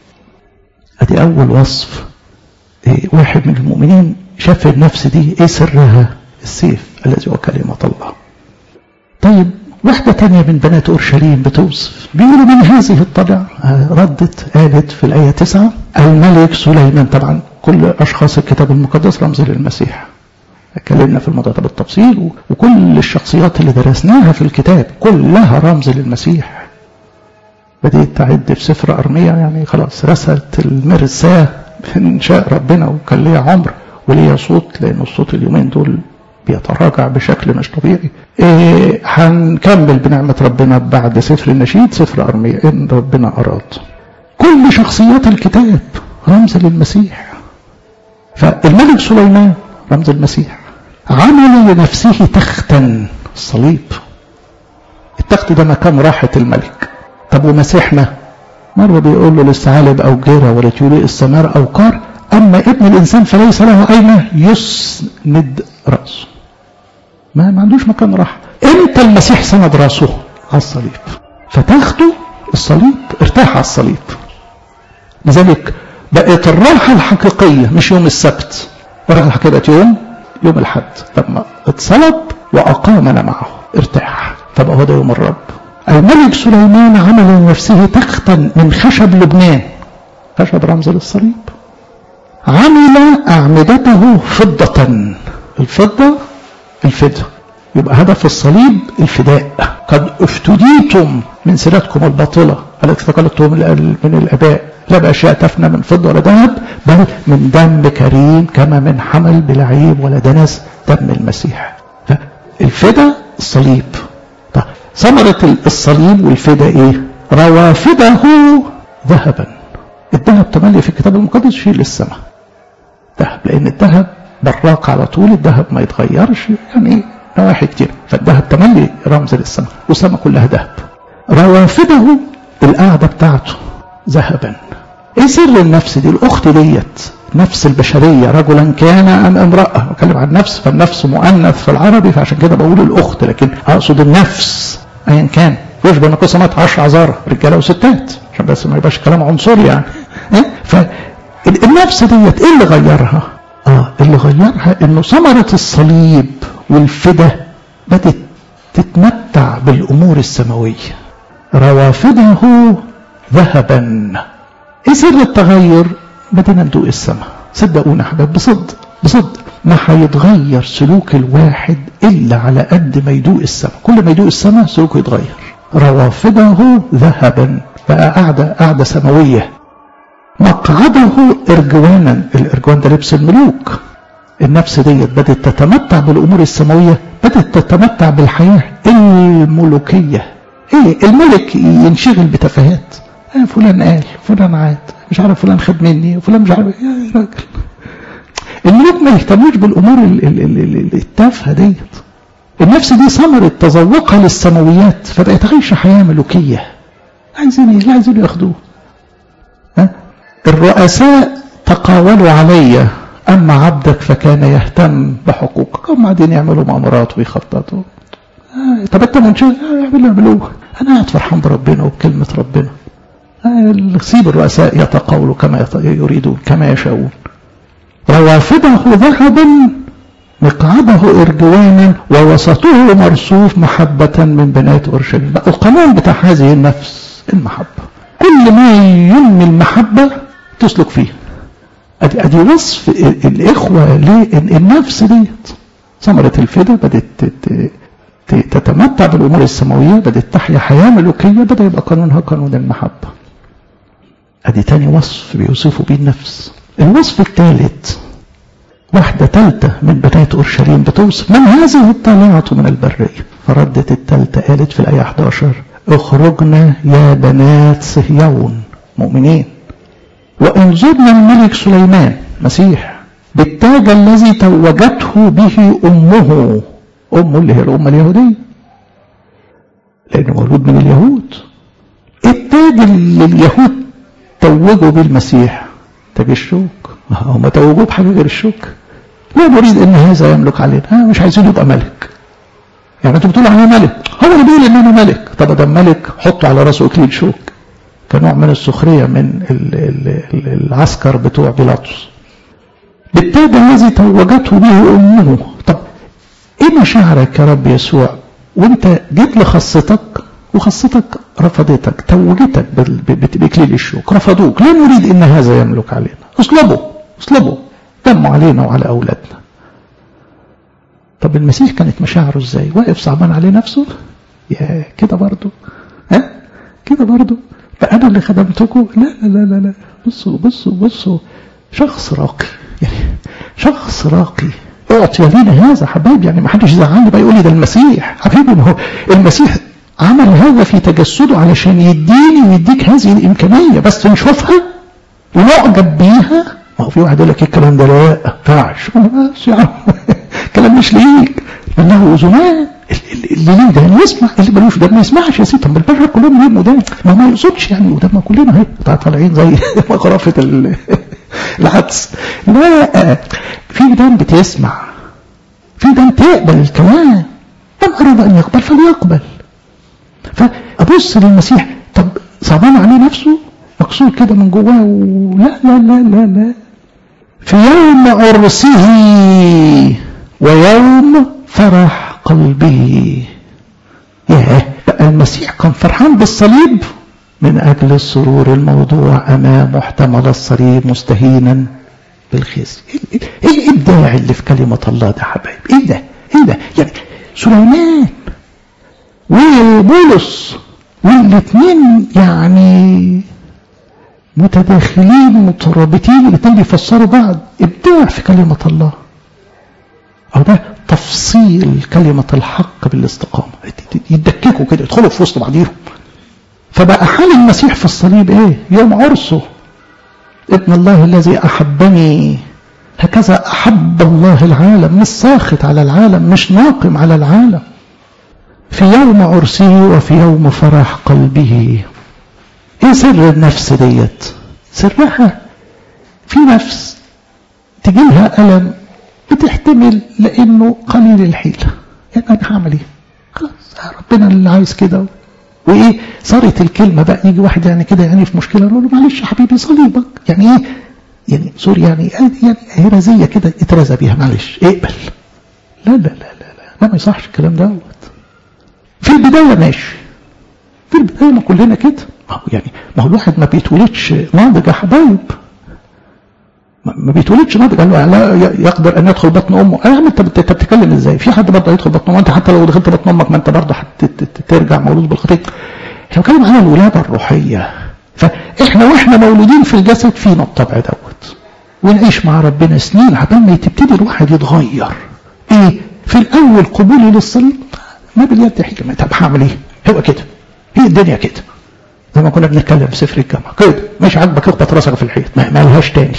ادي اول وصف إيه واحد من المؤمنين شاف النفس دي ايه سرها السيف الذي هو كلمة الله طيب واحدة تانية من بنات أورشليم بتوصف بيقولوا من هذه الطبع ردت قالت في الآية تسعة الملك سليمان طبعا كل أشخاص الكتاب المقدس رمز للمسيح اتكلمنا في الموضوع ده بالتفصيل وكل الشخصيات اللي درسناها في الكتاب كلها رمز للمسيح بديت تعد في سفر أرمية يعني خلاص رسلت المرساة من شاء ربنا وكان ليا عمر وليا صوت لأن الصوت اليومين دول بيتراجع بشكل مش طبيعي إيه هنكمل بنعمة ربنا بعد سفر النشيد سفر أرمية إن ربنا أراد كل شخصيات الكتاب رمز للمسيح فالملك سليمان رمز المسيح عمل لنفسه تختا الصليب التخت ده مكان راحة الملك طب ومسيحنا مرة بيقول له للثعالب أو جيرة ولا تيولي السمار أو قار أما ابن الإنسان فليس له أين يسند رأسه ما, ما عندوش مكان راحة امتى المسيح سند رأسه على الصليب فتاخده الصليب ارتاح على الصليب لذلك بقت الراحة الحقيقية مش يوم السبت الراحة الحقيقية بقت يوم يوم الحد لما اتصلب وأقامنا معه ارتاح فبقى هو ده يوم الرب الملك سليمان عمل لنفسه تختا من خشب لبنان خشب رمز للصليب عمل أعمدته فضة الفضة الفداء يبقى هدف الصليب الفداء قد افتديتم من سيرتكم الباطلة التي ثقلتم من الآباء لا بأشياء تفنى من فضة ولا ذهب بل من دم كريم كما من حمل بلعيب ولا دنس دم المسيح الفداء الصليب طيب ثمرة الصليب والفداء ايه روافده ذهبا الذهب تملي في الكتاب المقدس شيء للسماء ذهب لان الذهب براق على طول الذهب ما يتغيرش يعني نواحي كتير فالذهب تملي رمز للسماء والسماء كلها ذهب روافده القاعدة بتاعته ذهبا ايه سر النفس دي الاخت ديت نفس البشرية رجلا كان ام امرأة بتكلم عن نفس فالنفس مؤنث في العربي فعشان كده بقول الاخت لكن اقصد النفس ايا كان يشبه ان قسمت عشر عذارى رجاله وستات عشان بس ما يبقاش كلام عنصري يعني إيه؟ فالنفس ديت ايه اللي غيرها اه اللي غيرها انه ثمرة الصليب والفدا بدت تتمتع بالامور السماوية روافده ذهبا ايه سر التغير بدنا ندوق السماء صدقونا حباب بصدق بصدق ما هيتغير سلوك الواحد الا على قد ما يدوق السماء كل ما يدوق السماء سلوكه يتغير روافده ذهبا بقى قاعدة قاعدة سماوية مقعده ارجوانا الارجوان ده لبس الملوك النفس ديت بدأت تتمتع بالامور السماوية بدأت تتمتع بالحياة الملوكية ايه الملك ينشغل بتفاهات آه فلان قال فلان عاد مش عارف فلان خد مني فلان مش عارف يا راجل الملوك ما يهتموش بالامور التافهه ديت النفس دي ثمرة تذوقها للسماويات فبقت عايشة حياة ملوكية عايزين ايه لا عايزين ياخدوه ها الرؤساء تقاولوا علي اما عبدك فكان يهتم بحقوقك هم قاعدين يعملوا مؤامرات ويخططوا آه طب انت منشغل آه يعملوا يعملوه انا قاعد فرحان بربنا وبكلمة ربنا آه سيب الرؤساء يتقاولوا كما يريدون كما يشاءون روافده ذهبا مقعده ارجوانا ووسطه مرصوف محبة من بنات اورشليم بقى القانون بتاع هذه النفس المحبة كل ما ينمي المحبة تسلك فيه ادي ادي وصف الاخوة للنفس ديت ثمرة الفدا بدت تتمتع بالامور السماوية بدت تحيا حياة ملوكية بدا يبقى قانونها قانون المحبة ادي تاني وصف بيوصفوا بيه النفس الوصف الثالث واحدة ثالثة من بنات أورشليم بتوصف من هذه الطالعة من البرية فردت الثالثة قالت في الآية 11 اخرجنا يا بنات صهيون مؤمنين وانظرنا الملك سليمان مسيح بالتاج الذي توجته به أمه أمه اللي هي الأمة اليهودية لأنه مولود من اليهود التاج اللي اليهود توجوا به المسيح تاج الشوك هم توجوه بحاجة غير الشوك لا نريد ان هذا يملك علينا ها مش عايزين يبقى ملك يعني انتوا بتقولوا انا ملك هو اللي بيقول ان انا ملك طب ده ملك حطوا على راسه اكليل شوك كنوع من السخريه من ال ال ال العسكر بتوع بيلاطس بالتاج الذي توجته به امه طب ايه مشاعرك يا رب يسوع وانت جيت لخاصتك وخاصتك رفضتك توجتك باكليل الشوك رفضوك لا نريد ان هذا يملك علينا اصلبوا اصلبوا دموا علينا وعلى اولادنا طب المسيح كانت مشاعره ازاي واقف صعبان عليه نفسه يا كده برضه ها كده برضه بقى انا اللي خدمتكم لا لا لا لا لا بصوا بصوا بصوا شخص راقي يعني شخص راقي اعطي لينا هذا حبايبي يعني ما حدش يزعلني بقى يقول لي ده المسيح حبيبي ما هو المسيح عمل هذا في تجسده علشان يديني ويديك هذه الامكانيه بس نشوفها ونعجب بيها ما هو في واحد يقول لك الكلام ده لا ينفعش بس يا عم الكلام مش ليك من له اذنان اللي ليه ده يسمع اللي ملوش ده ما يسمعش يا سيدي طب البشر كلهم ليهم ودان ما ما يقصدش يعني ودان ما كلنا اهي طالعين زي مغرفه العدس لا في ودان بتسمع في ودان تقبل الكلام من اراد ان يقبل فليقبل فابص للمسيح طب صعبان عليه نفسه مكسور كده من جواه لا لا لا لا لا في يوم عرسه ويوم فرح قلبه ياه بقى المسيح كان فرحان بالصليب من أجل السرور الموضوع أمامه احتمل الصليب مستهينا بالخزي ايه الابداع اللي في كلمة الله ده حبايب ايه ده ايه ده يعني سليمان وبولس والاثنين يعني متداخلين مترابطين الاثنين بيفسروا بعض ابداع في كلمة الله أو ده تفصيل كلمة الحق بالاستقامة يدككوا كده يدخلوا في وسط بعضيهم فبقى حال المسيح في الصليب ايه يوم عرسه ابن الله الذي أحبني هكذا أحب الله العالم مش ساخط على العالم مش ناقم على العالم في يوم عرسه وفي يوم فرح قلبه ايه سر النفس ديت سرها في نفس تجيلها ألم بتحتمل لانه قليل الحيله يعني انا هعمل ايه خلاص ربنا اللي عايز كده وايه صارت الكلمه بقى يجي واحد يعني كده يعني في مشكله نقول له معلش يا حبيبي صليبك يعني ايه يعني سوري يعني يعني هرزيه كده اترزى بيها معلش اقبل لا لا لا لا لا, لا ما يصحش الكلام دوت في البدايه ماشي في البدايه ما كلنا كده ما هو يعني ما هو الواحد ما بيتولدش ناضج يا حبايب ما بيتولدش ناضج قال له لا يقدر ان يدخل بطن امه يا عم انت بتتكلم ازاي في حد برضه يدخل بطن امه انت حتى لو دخلت بطن امك ما انت برضه هترجع مولود بالخطيه احنا بنتكلم عن الولاده الروحيه فاحنا واحنا مولودين في الجسد فينا الطبع دوت ونعيش مع ربنا سنين عبال ما تبتدي الواحد يتغير ايه في الاول قبولي للصليب ما باليد حكمه طب هعمل ايه هو كده هي الدنيا كده زي ما كنا بنتكلم في سفر الجامعه كده مش عاجبك اخبط راسك في الحيط ما لهاش تاني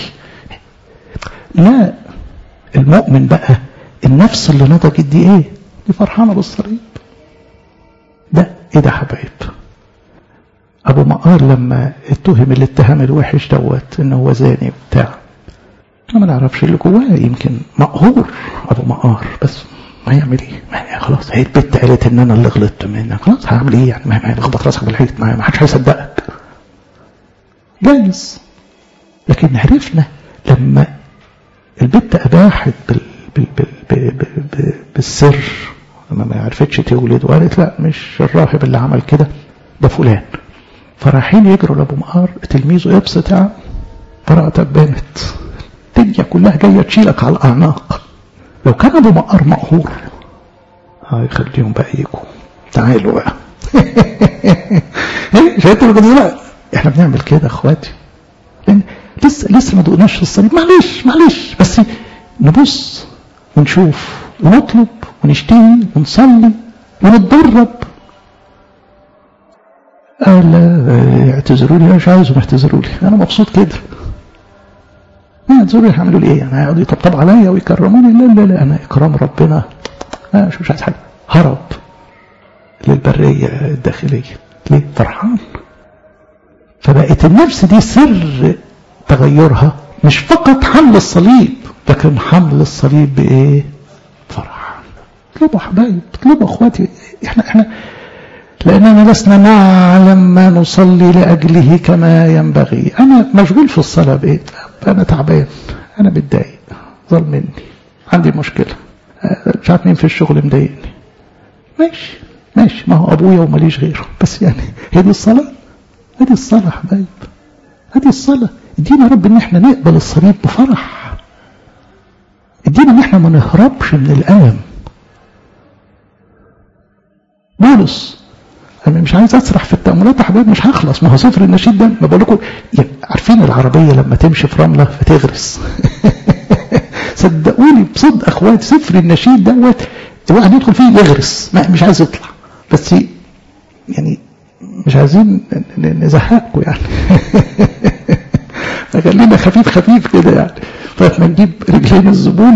لا المؤمن بقى النفس اللي نضجت دي ايه دي فرحانة بالصليب ده ايه ده حبايب ابو مقار لما اتهم الاتهام الوحش دوت ان هو زاني وبتاع انا ما نعرفش اللي جواه يمكن مقهور ابو مقار بس ما يعمل ايه ما خلاص هي البت قالت ان انا اللي غلطت منها خلاص هعمل ايه يعني ما اخبط راسك بالحيط ما حدش هيصدقك جايز لكن عرفنا لما البت أباحت بال بال بال بال بالسر لما ما عرفتش تولد وقالت لا مش الراهب اللي عمل كده ده فلان فرايحين يجروا لابو مقار تلميذه يبسط يا عم فرأتك بانت الدنيا كلها جايه تشيلك على الاعناق لو كان ابو مقار مقهور اه يخليهم بقى يجوا تعالوا بقى شايف لا احنا بنعمل كده اخواتي لان لسه لسه ما دقناش في الصليب معلش معلش بس نبص ونشوف ونطلب ونشتهي ونصلي ونتدرب آه لا اعتذروا لي مش عايزهم يعتذروا لي انا مبسوط كده ما تزوروا هيعملوا لي ايه يعني هيقعدوا يطبطبوا عليا ويكرموني لا لا لا انا اكرام ربنا لا مش, مش عايز حاجه هرب للبريه الداخليه ليه فرحان فبقت النفس دي سر تغيرها مش فقط حمل الصليب لكن حمل الصليب بايه فرح اطلبوا حبايب اطلبوا اخواتي احنا احنا لاننا لسنا نعلم ما نصلي لاجله كما ينبغي انا مشغول في الصلاه بايه انا تعبان انا متضايق ظل مني عندي مشكله مش عارف مين في الشغل مضايقني ماشي ماشي ما هو ابويا وماليش غيره بس يعني هي دي الصلاه هذه الصلاه حبايب هذه الصلاه ادينا رب ان احنا نقبل الصليب بفرح ادينا ان احنا ما نهربش من الالم بولس انا مش عايز اسرح في التاملات يا حبايب مش هخلص ما هو سفر النشيد ده ما بقول لكم يعني عارفين العربيه لما تمشي في رمله فتغرس صدقوني بصدق اخوات سفر النشيد دوت الواحد يدخل فيه يغرس ما مش عايز يطلع بس يعني مش عايزين نزهقكم يعني فخلينا خفيف خفيف كده يعني فما نجيب رجلين الزبون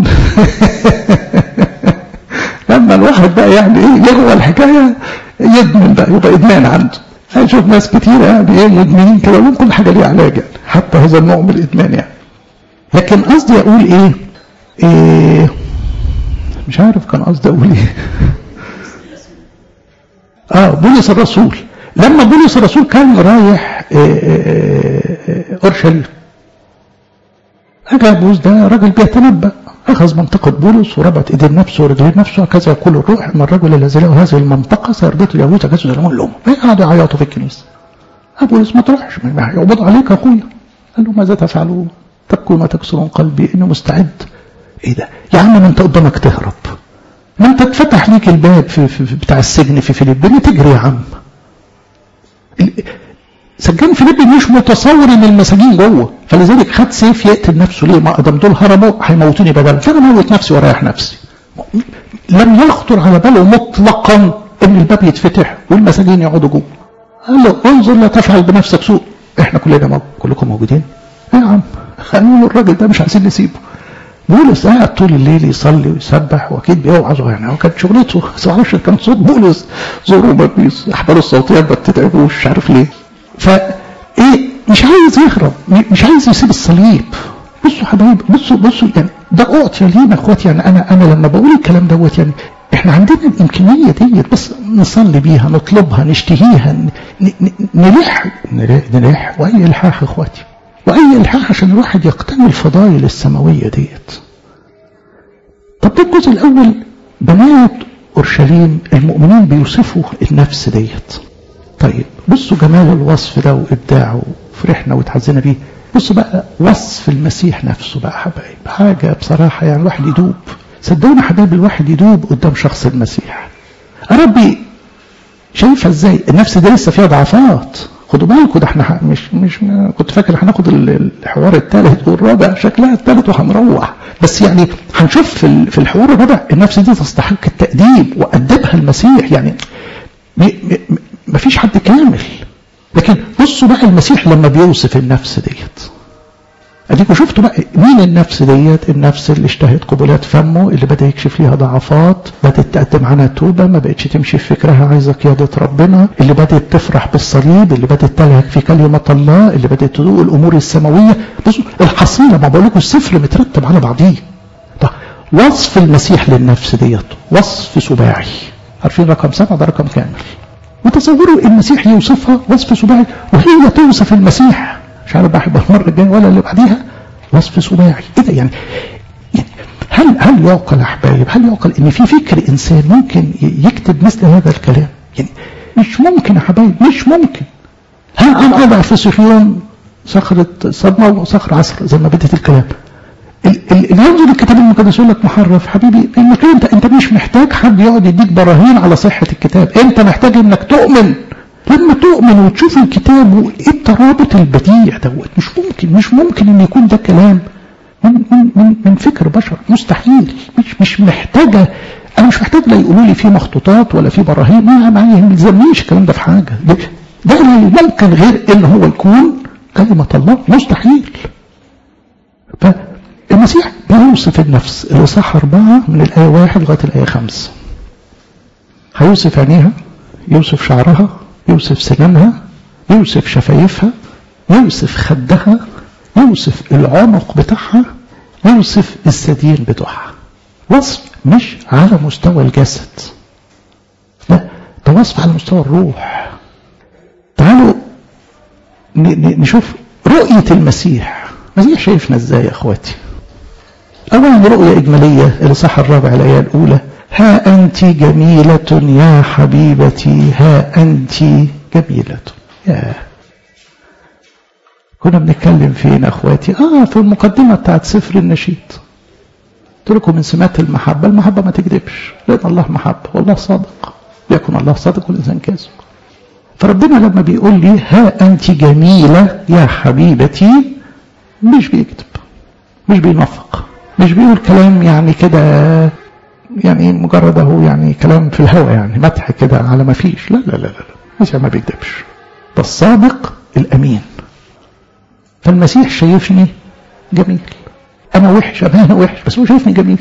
لما الواحد بقى يعني ايه يغوى الحكايه يدمن بقى يبقى ادمان عنده هنشوف ناس كتير يعني ايه مدمنين كده لهم كل حاجه ليها علاج يعني حتى هذا النوع من الادمان يعني لكن قصدي اقول ايه, إيه مش عارف كان قصدي اقول ايه اه بولس الرسول لما بولس الرسول كان رايح اورشليم اجابوس ده راجل بيتنبأ أخذ منطقة بولس وربط إيدين نفسه ورجلين نفسه هكذا يقول الروح أن الرجل الذي له هذه المنطقة سيربط اليهود هكذا يظلمون لهم قعدوا يعيطوا في الكنيسة بولس ما تروحش يقبض عليك أخويا قال له ماذا تفعلون تبكون وتكسرون قلبي إني مستعد إيه ده يا عم ما أنت قدامك تهرب ما أنت اتفتح ليك الباب في, في, في بتاع السجن في فيليبين تجري يا عم سجان فيليبي مش متصور ان المساجين جوه فلذلك خد سيف يقتل نفسه ليه ما ادم دول هربوا هيموتوني بدل فانا موت نفسي واريح نفسي لم يخطر على باله مطلقا ان الباب يتفتح والمساجين يقعدوا جوه قال له انظر لا تفعل بنفسك سوء احنا كلنا موجود. كلكم موجودين ايه يا عم قالوا له الراجل ده مش عايزين نسيبه بولس قاعد طول الليل يصلي ويسبح واكيد بيوعظ يعني هو كانت شغلته بس معرفش كان صوت بولس زوروا ما احبال الصوتيات ما بتتعبوش مش عارف ليه فايه مش عايز يهرب مش عايز يسيب الصليب بصوا حبايب بصوا بصوا يعني ده اعطي لينا اخواتي يعني انا انا لما بقول الكلام دوت يعني احنا عندنا الامكانيه ديت بس نصلي بيها نطلبها نشتهيها نلح نلح واي الحاح اخواتي واي الحاح عشان الواحد يقتني الفضائل السماويه ديت طب ده الجزء الاول بنات اورشليم المؤمنين بيوصفوا النفس ديت طيب بصوا جمال الوصف ده وابداعه فرحنا وتحزنا بيه بصوا بقى وصف المسيح نفسه بقى حبايب حاجة بصراحة يعني الواحد يدوب صدقوني حبايب الواحد يدوب قدام شخص المسيح ربي شايفها ازاي النفس دي لسه فيها ضعفات خدوا بالكم ده احنا مش مش كنت فاكر هناخد الحوار الثالث والرابع شكلها الثالث وهنروح بس يعني هنشوف في في الحوار الرابع النفس دي تستحق التأديب وأدبها المسيح يعني ما فيش حد كامل لكن بصوا بقى المسيح لما بيوصف النفس ديت اديكوا شفتوا بقى مين النفس ديت النفس اللي اشتهت قبلات فمه اللي بدا يكشف ليها ضعفات بدات تقدم عنها توبه ما بقتش تمشي في فكرها عايزه قياده ربنا اللي بدات تفرح بالصليب اللي بدات تلهج في كلمه الله اللي بدات تذوق الامور السماويه بصوا الحصيله ما بقول لكم السفر مترتب على بعضيه طب وصف المسيح للنفس ديت وصف سباعي عارفين رقم سبعه ده رقم كامل وتصوروا المسيح يوصفها وصف سباعي وهي توصف المسيح مش عارف بقى المره الجايه ولا اللي بعديها وصف سباعي ايه ده يعني هل هل يعقل يا حبايب هل يعقل ان في فكر انسان ممكن يكتب مثل هذا الكلام يعني مش ممكن يا حبايب مش ممكن هل انا اضع في صهيون صخرة صدمة وصخر عصر زي ما بدت الكلام اللي ينظر الكتاب المقدس يقول لك محرف حبيبي المكان انت انت مش محتاج حد يقعد يديك براهين على صحة الكتاب انت محتاج انك تؤمن لما تؤمن وتشوف الكتاب وايه الترابط البديع دوت مش ممكن مش ممكن ان يكون ده كلام من من من, من فكر بشر مستحيل مش مش محتاجه انا مش محتاج لا يقولوا لي في مخطوطات ولا في براهين ما معايا ما يلزمنيش الكلام ده في حاجه ده, ده لا يمكن غير ان هو يكون كلمه الله مستحيل فالمسيح بيوصف النفس الإصحاح أربعة من الآية واحد لغاية الآية خمسة هيوصف عينيها يوصف شعرها يوصف سنانها يوصف شفايفها يوصف خدها يوصف العنق بتاعها يوصف الثديين بتوعها وصف مش على مستوى الجسد لا ده وصف على مستوى الروح تعالوا نشوف رؤية المسيح المسيح شايفنا ازاي يا اخواتي اولا رؤية اجمالية الاصحاح الرابع الايه الاولى ها انت جميلة يا حبيبتي ها انت جميلة يا كنا بنتكلم فين اخواتي اه في المقدمة بتاعت سفر النشيد قلت لكم من سمات المحبة المحبة ما تكذبش لأن الله محبة والله صادق يكون الله صادق والإنسان كاذب فربنا لما بيقول لي ها أنت جميلة يا حبيبتي مش بيكذب مش بينفق مش بيقول كلام يعني كده يعني مجرد اهو يعني كلام في الهواء يعني مدح كده على ما فيش لا لا لا لا المسيح ما بيكذبش ده الصادق الأمين فالمسيح شايفني جميل انا وحش انا وحش بس هو شايفني جميل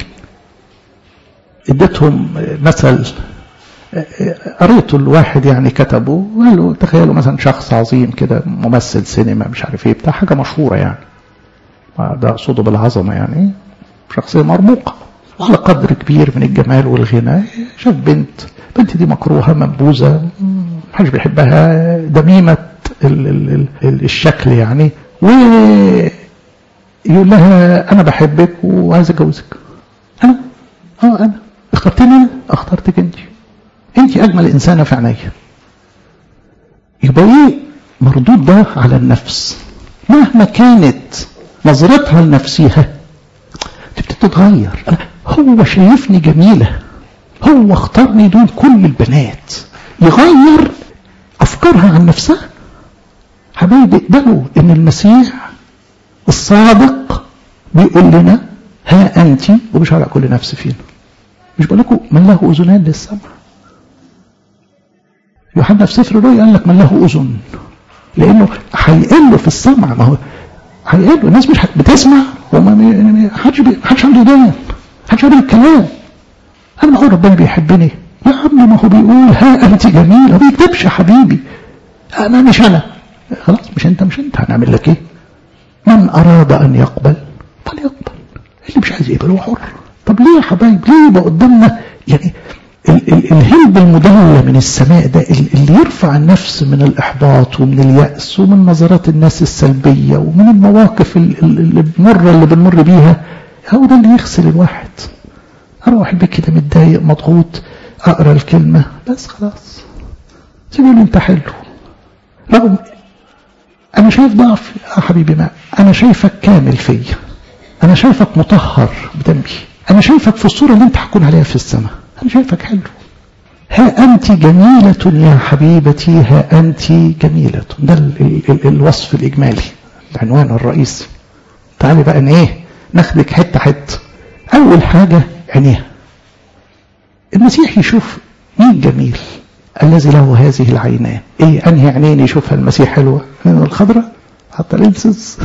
اديتهم مثل قريته الواحد يعني كتبه وقال له تخيلوا مثلا شخص عظيم كده ممثل سينما مش عارف ايه بتاع حاجه مشهوره يعني ده اقصده بالعظمه يعني شخصيه مرموقه وعلى قدر كبير من الجمال والغنى شاف بنت بنت دي مكروهه منبوذه محدش بيحبها دميمه ال ال ال الشكل يعني و يقول لها انا بحبك وعايز اتجوزك انا اه انا اخترتني انا اخترتك انت انت اجمل انسانه في عينيا يبقى ايه مردود ده على النفس مهما كانت نظرتها لنفسها تبتدي تتغير هو شايفني جميله هو اختارني دون كل البنات يغير افكارها عن نفسها حبايبي اقبلوا ان المسيح الصادق بيقول لنا ها أنت ومش على كل نفس فينا مش بقول لكم من له أذنان للسمع يوحنا في سفر الرؤيا قال لك من له أذن لأنه هيقل له في السمع ما هو هيقل له الناس مش بتسمع وما حدش بي... حدش عنده ودان حدش عنده الكلام أنا ما هو ربنا بيحبني يا عم ما هو بيقول ها أنت جميل ما بيكتبش يا حبيبي أنا مش أنا خلاص مش أنت مش أنت هنعمل لك إيه من أراد أن يقبل فليقبل اللي مش عايز يقبل هو حر طب ليه يا حبايب ليه يبقى قدامنا يعني ال ال الهلب المدلة من السماء ده اللي يرفع النفس من الإحباط ومن اليأس ومن نظرات الناس السلبية ومن المواقف المرة اللي بنمر بيها هو ده اللي يغسل الواحد أروح البيت كده متضايق مضغوط أقرأ الكلمة بس خلاص سيبوا لي أنت حلو رغم أنا شايف ضعف يا حبيبي ما أنا شايفك كامل فيا أنا شايفك مطهر بدمي أنا شايفك في الصورة اللي أنت هتكون عليها في السماء أنا شايفك حلو ها أنت جميلة يا حبيبتي ها أنت جميلة ده ال ال ال الوصف الإجمالي العنوان الرئيسي تعالي بقى إن إيه ناخدك حتة حتة أول حاجة عينيها المسيح يشوف مين جميل الذي له هذه العينان ايه انهي عينين يشوفها المسيح حلوه عينين الخضراء حتى الانسز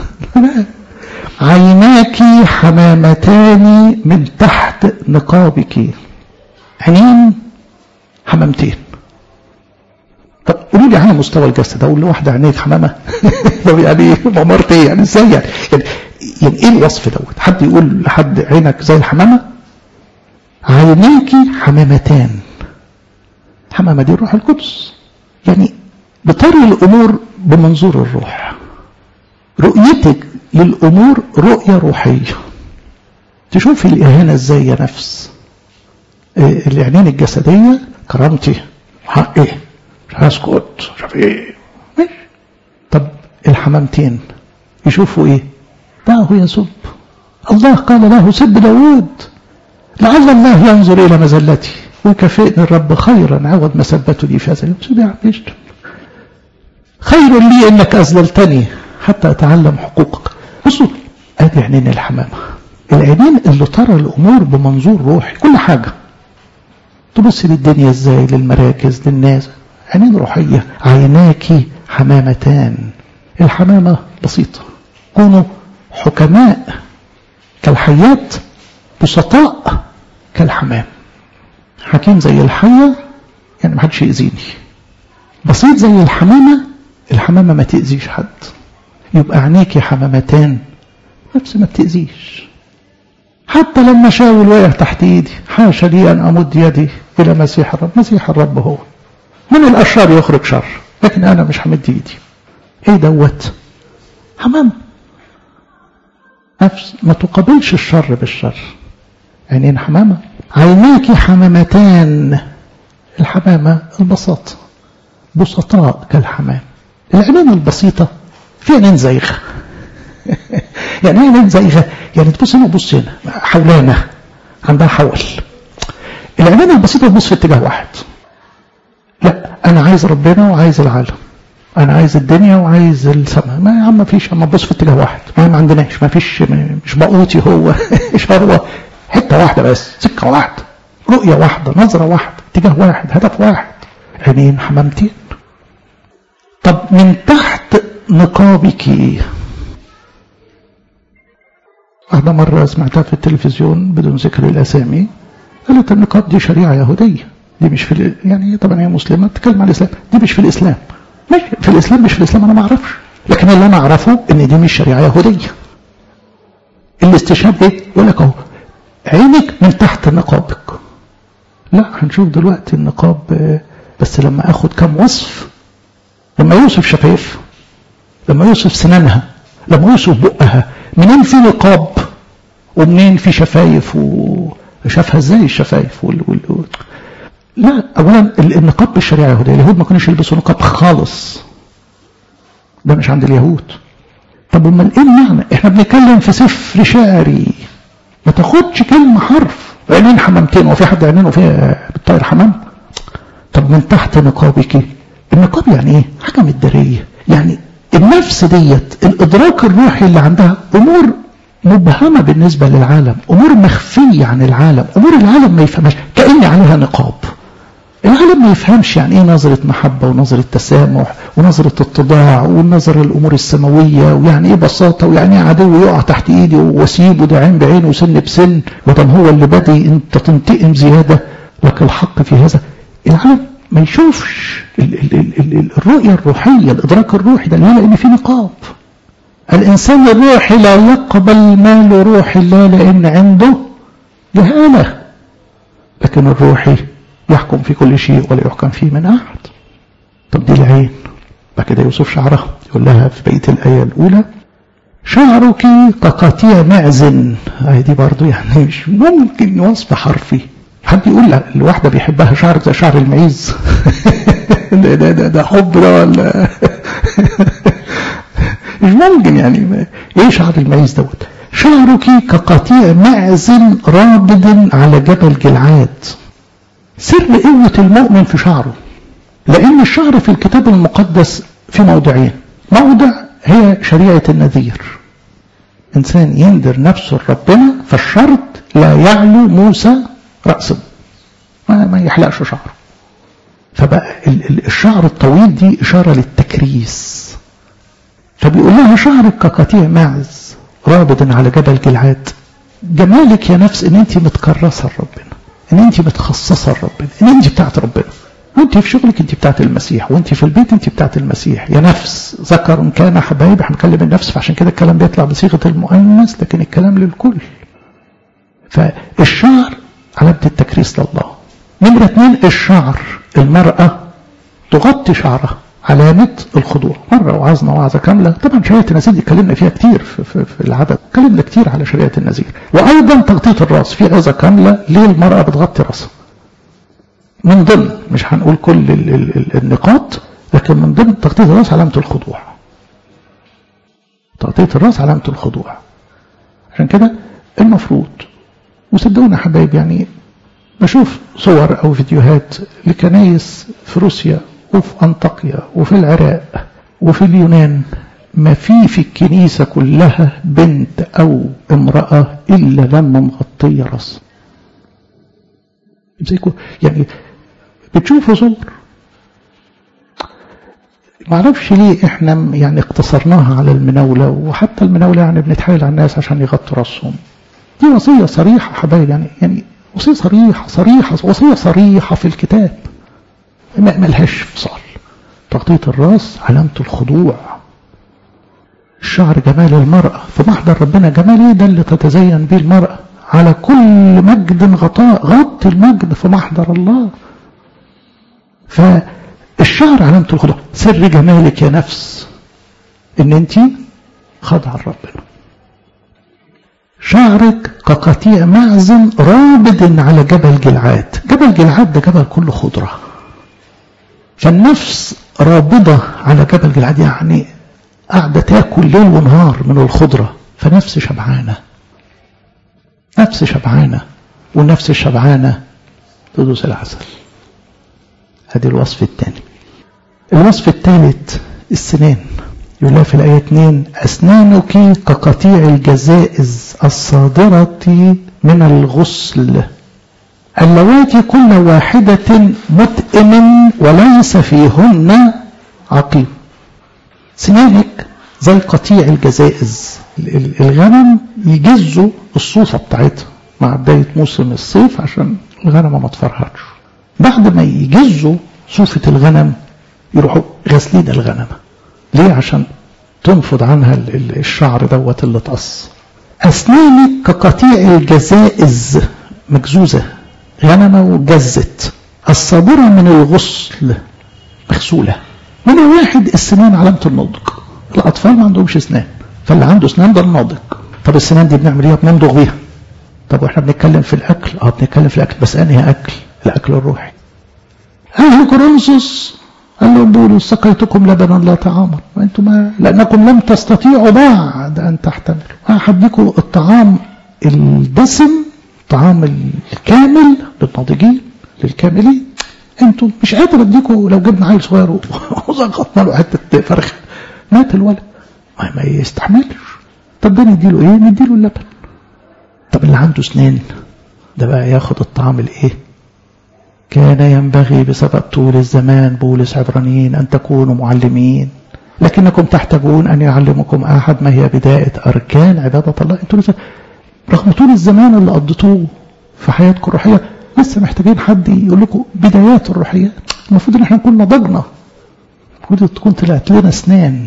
عيناك حمامتان من تحت نقابك عينين حمامتين طب قولوا لي على مستوى الجسد اقول لواحده عينيك حمامه طب يعني عمرت ايه يعني ازاي يعني يعني, يعني ايه الوصف دوت حد يقول لحد عينك زي الحمامه عيناك حمامتان حمامة دي الروح القدس يعني بتري الأمور بمنظور الروح رؤيتك للأمور رؤية روحية تشوفي الإهانة ازاي يا نفس إيه العينين الجسدية كرامتي حقي مش هسكت مش عارف ايه ماشي طب الحمامتين يشوفوا ايه دعه يسب الله قال له سب داود لعل الله ينظر الى مزلتي وكفئني الرب خيرا عوض ما ثبته لي في هذا اليوم سيدي عم يشتم خير لي انك اذللتني حتى اتعلم حقوقك بصوا ادي عينين الحمامه العينين اللي ترى الامور بمنظور روحي كل حاجه تبص للدنيا ازاي للمراكز للناس عينين روحيه عيناك حمامتان الحمامه بسيطه كونوا حكماء كالحيات بسطاء كالحمام حكيم زي الحية يعني ما حدش يأذيني بسيط زي الحمامة الحمامة ما تأذيش حد يبقى عينيكي حمامتان نفس ما بتأذيش حتى لما شاول وقع تحت ايدي حاشا لي ان امد يدي الى مسيح الرب مسيح الرب هو من الاشرار يخرج شر لكن انا مش همد ايدي ايه دوت حمام نفس ما تقابلش الشر بالشر عينين حمامة عيناك حمامتان الحمامة البساطة بسطاء كالحمام العينين البسيطة في عينين زيغة يعني ايه عينين زيغة يعني تبص هنا وبص هنا حولانة عندها حول العينين البسيطة تبص في اتجاه واحد لا انا عايز ربنا وعايز العالم انا عايز الدنيا وعايز السماء ما يا عم ما فيش اما تبص في اتجاه واحد ما, ما عندناش ما فيش مش بقوتي هو شروه حته واحده بس سكه واحده رؤيه واحده نظره واحده اتجاه واحد هدف واحد عينين حمامتين طب من تحت نقابك واحدة مرة سمعتها في التلفزيون بدون ذكر الأسامي قالت النقاب دي شريعة يهودية دي مش في يعني طبعا هي مسلمة تتكلم عن الإسلام دي مش في الإسلام مش في الإسلام مش في الإسلام أنا ما أعرفش لكن اللي أنا أعرفه إن دي مش شريعة يهودية الاستشهاد إيه؟ يقول لك أهو عينك من تحت نقابك لا هنشوف دلوقتي النقاب بس لما أخد كم وصف لما يوصف شفايف لما يوصف سنانها لما يوصف بقها منين في نقاب ومنين في شفايف وشافها ازاي الشفايف وال... وال... لا اولا النقاب بالشريعه اليهوديه اليهود ما كانوش يلبسوا نقاب خالص ده مش عند اليهود طب امال ايه المعنى احنا بنتكلم في سفر شعري ما تاخدش كلمه حرف عينين حمامتين وفي حد عينينه فيها بتطير حمام طب من تحت نقابك النقاب يعني ايه حاجه مداريه يعني النفس ديت الادراك الروحي اللي عندها امور مبهمه بالنسبه للعالم امور مخفيه عن العالم امور العالم ما يفهمهاش كان عليها نقاب العالم ما يفهمش يعني ايه نظرة محبة ونظرة تسامح ونظرة اتضاع والنظرة الأمور السماوية ويعني ايه بساطة ويعني ايه عدو يقع تحت ايدي واسيبه ده عين بعين وسن بسن وطن هو اللي بدي انت تنتقم زيادة لك الحق في هذا العالم ما يشوفش ال ال ال ال الرؤية الروحية الإدراك الروحي ده ليه لأن في نقاب الإنسان الروحي لا يقبل مال روح الله لأن عنده جهالة لكن الروحي يحكم في كل شيء ولا يحكم فيه من أحد طب دي العين بعد كده يوصف شعرها يقول لها في بقية الآية الأولى شعرك كقطيع معز هاي دي برضو يعني مش ممكن وصف حرفي حد يقول الواحدة بيحبها شعر زي شعر المعيز ده, ده, ده, ده حب ده ولا مش ممكن يعني ايه شعر المعيز دوت شعرك كقطيع معز رابض على جبل جلعاد سر قوة المؤمن في شعره لأن الشعر في الكتاب المقدس في موضعين موضع هي شريعة النذير إنسان يندر نفسه لربنا فالشرط لا يعلو موسى رأسه ما, ما يحلقش شعره فبقى الشعر الطويل دي إشارة للتكريس فبيقول لها شعرك كقطيع معز رابض على جبل جلعاد جمالك يا نفس ان انت متكرسه لربنا ان انت متخصصه لربنا ان انت بتاعت ربنا وانت في شغلك انت بتاعت المسيح وانت في البيت انت بتاعت المسيح يا نفس ذكر كان حبايب احنا بنتكلم النفس فعشان كده الكلام بيطلع بصيغه المؤنث لكن الكلام للكل فالشعر علامه التكريس لله نمره اثنين الشعر المراه تغطي شعرها علامة الخضوع مرة وعظنا وعظة كاملة طبعا شريعة النزير دي اتكلمنا فيها كتير في, في, في العدد اتكلمنا كتير على شريعة النزير وأيضا تغطية الرأس في عظة كاملة ليه المرأة بتغطي رأسها من ضمن مش هنقول كل ال ال ال النقاط لكن من ضمن تغطية الرأس علامة الخضوع تغطية الرأس علامة الخضوع عشان كده المفروض وصدقونا حبايب يعني بشوف صور أو فيديوهات لكنايس في روسيا وفي أنطاكيا وفي العراق وفي اليونان ما في في الكنيسة كلها بنت أو امرأة إلا لما مغطية رأسها يعني بتشوفوا صور ما اعرفش ليه احنا يعني اقتصرناها على المناولة وحتى المناولة يعني بنتحايل على الناس عشان يغطوا راسهم دي وصية صريحة حبايب يعني يعني وصية صريحة صريحة وصية صريحة في الكتاب ما ملهاش فصال تغطية الراس علامة الخضوع الشعر جمال المرأة في محضر ربنا جمال ايه ده اللي تتزين به المرأة على كل مجد غطاء غطي المجد في محضر الله فالشعر علامة الخضوع سر جمالك يا نفس ان انت خاضعة لربنا شعرك كقطيع معزن رابد على جبل جلعاد جبل جلعاد ده جبل كله خضرة فالنفس رابضة على جبل جلعاد يعني قاعدة تاكل ليل ونهار من الخضرة فنفس شبعانة نفس شبعانة والنفس الشبعانة تدوس العسل هذه الوصف الثاني الوصف الثالث السنان يقول في الآية 2 أسنانك كقطيع الجزائز الصادرة من الغسل اللواتي كل واحدة متئم وليس فيهن عقيم سنانك زي قطيع الجزائز الغنم يجزوا الصوفة بتاعتها مع بداية موسم الصيف عشان الغنمة ما تفرهدش بعد ما يجزوا صوفة الغنم يروحوا غاسلين الغنمة ليه عشان تنفض عنها الشعر دوت اللي اتقص أسنانك كقطيع الجزائز مجزوزة غنمة وجزت الصادرة من الغسل مغسولة من واحد السنان علامة النضج الأطفال ما عندهمش أسنان فاللي عنده أسنان ده الناضج طب السنان دي بنعمل ايه بنمضغ بيها طب واحنا بنتكلم في الأكل اه بنتكلم في الأكل بس أنهي أكل الأكل الروحي أهل كورنثوس قال له بولس سقيتكم لبنا لا طعاما وانتم ما لانكم لم تستطيعوا بعد ان تحتملوا هحديكم الطعام الدسم الطعام الكامل للناضجين للكاملين انتم مش قادر اديكم لو جبنا عيل صغير وزغطنا له حته فرخه مات الولد ما, ما يستحملش طب ده نديله ايه نديله اللبن طب اللي عنده اسنان ده بقى ياخد الطعام الايه كان ينبغي بسبب طول الزمان بولس عبرانيين أن تكونوا معلمين لكنكم تحتاجون أن يعلمكم أحد ما هي بداية أركان عبادة الله أنتوا لسه رغم طول الزمان اللي قضيتوه في حياتكم الروحية لسه محتاجين حد يقول لكم بدايات الروحيات المفروض ان احنا نكون نضجنا المفروض تكون طلعت لنا اسنان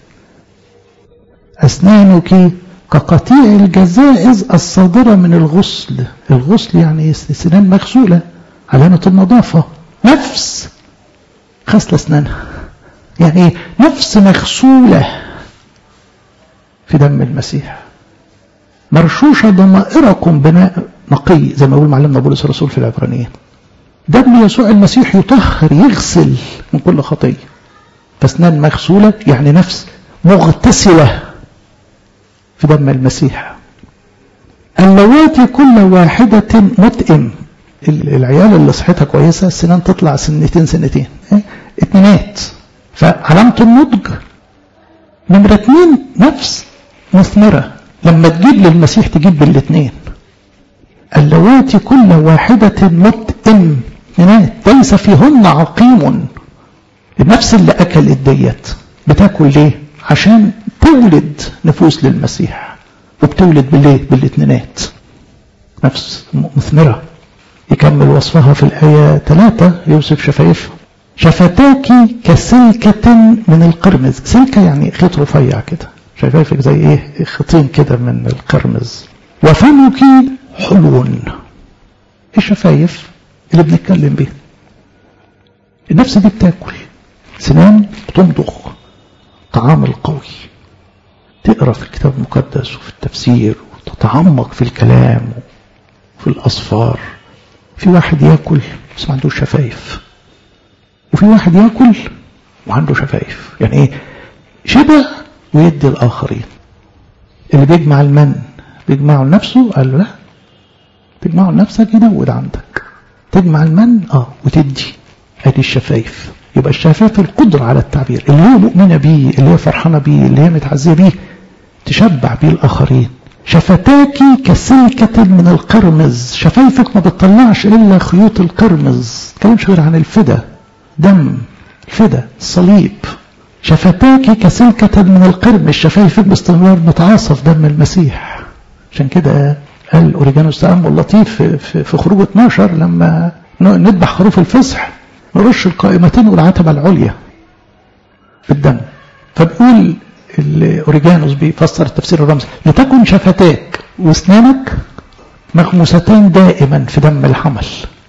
اسنانك كقطيع الجزائز الصادرة من الغسل الغسل يعني سنان مغسولة علامة النظافة نفس غسل اسنانها يعني ايه نفس مغسولة في دم المسيح مرشوشة ضمائركم بناء نقي زي ما يقول معلمنا بولس الرسول في العبرانيين دم يسوع المسيح يطهر يغسل من كل خطية فاسنان مغسولة يعني نفس مغتسلة في دم المسيح اللواتي كل واحدة متئم العيال اللي صحتها كويسة السنان تطلع سنتين سنتين ايه؟ اتنينات فعلامة النضج نمرة اتنين نفس مثمرة لما تجيب للمسيح تجيب بالاثنين اللواتي كل واحدة متئم ليس فيهن عقيم النفس اللي أكلت ديت بتاكل ليه عشان تولد نفوس للمسيح وبتولد بالايه بالاثنينات نفس مثمرة يكمل وصفها في الآية ثلاثة يوسف شفايفها شفتاك كسلكة من القرمز سلكة يعني خيط رفيع كده شفايفك زي ايه خطين كده من القرمز وفمك حلو الشفايف اللي بنتكلم بيها النفس دي بتاكل سنان بتمضغ طعام القوي تقرا في الكتاب المقدس وفي التفسير وتتعمق في الكلام وفي الاصفار في واحد ياكل بس ما عندوش شفايف وفي واحد ياكل وعنده شفايف يعني ايه شبع ويدي الاخرين اللي بيجمع المن بيجمعه لنفسه قال له لا تجمعه لنفسك يدود عندك تجمع المن اه وتدي ادي الشفايف يبقى الشفايف القدرة على التعبير اللي هي مؤمنة بيه اللي هي فرحانة بيه اللي هي متعزية بيه تشبع بيه الآخرين شفتاك كسلكة من القرمز شفايفك ما بتطلعش إلا خيوط القرمز تكلمش غير عن الفدا دم الفدا الصليب شفتاك كسلكة من القرمز شفايفك باستمرار متعاصف دم المسيح عشان كده قال اوريجانوس تامل لطيف في, في, في خروج 12 لما نذبح خروف الفصح نرش القائمتين والعتبه العليا بالدم فبيقول اوريجانوس بيفسر التفسير الرمزي لتكن شفتاك واسنانك مغموستين دائما في دم الحمل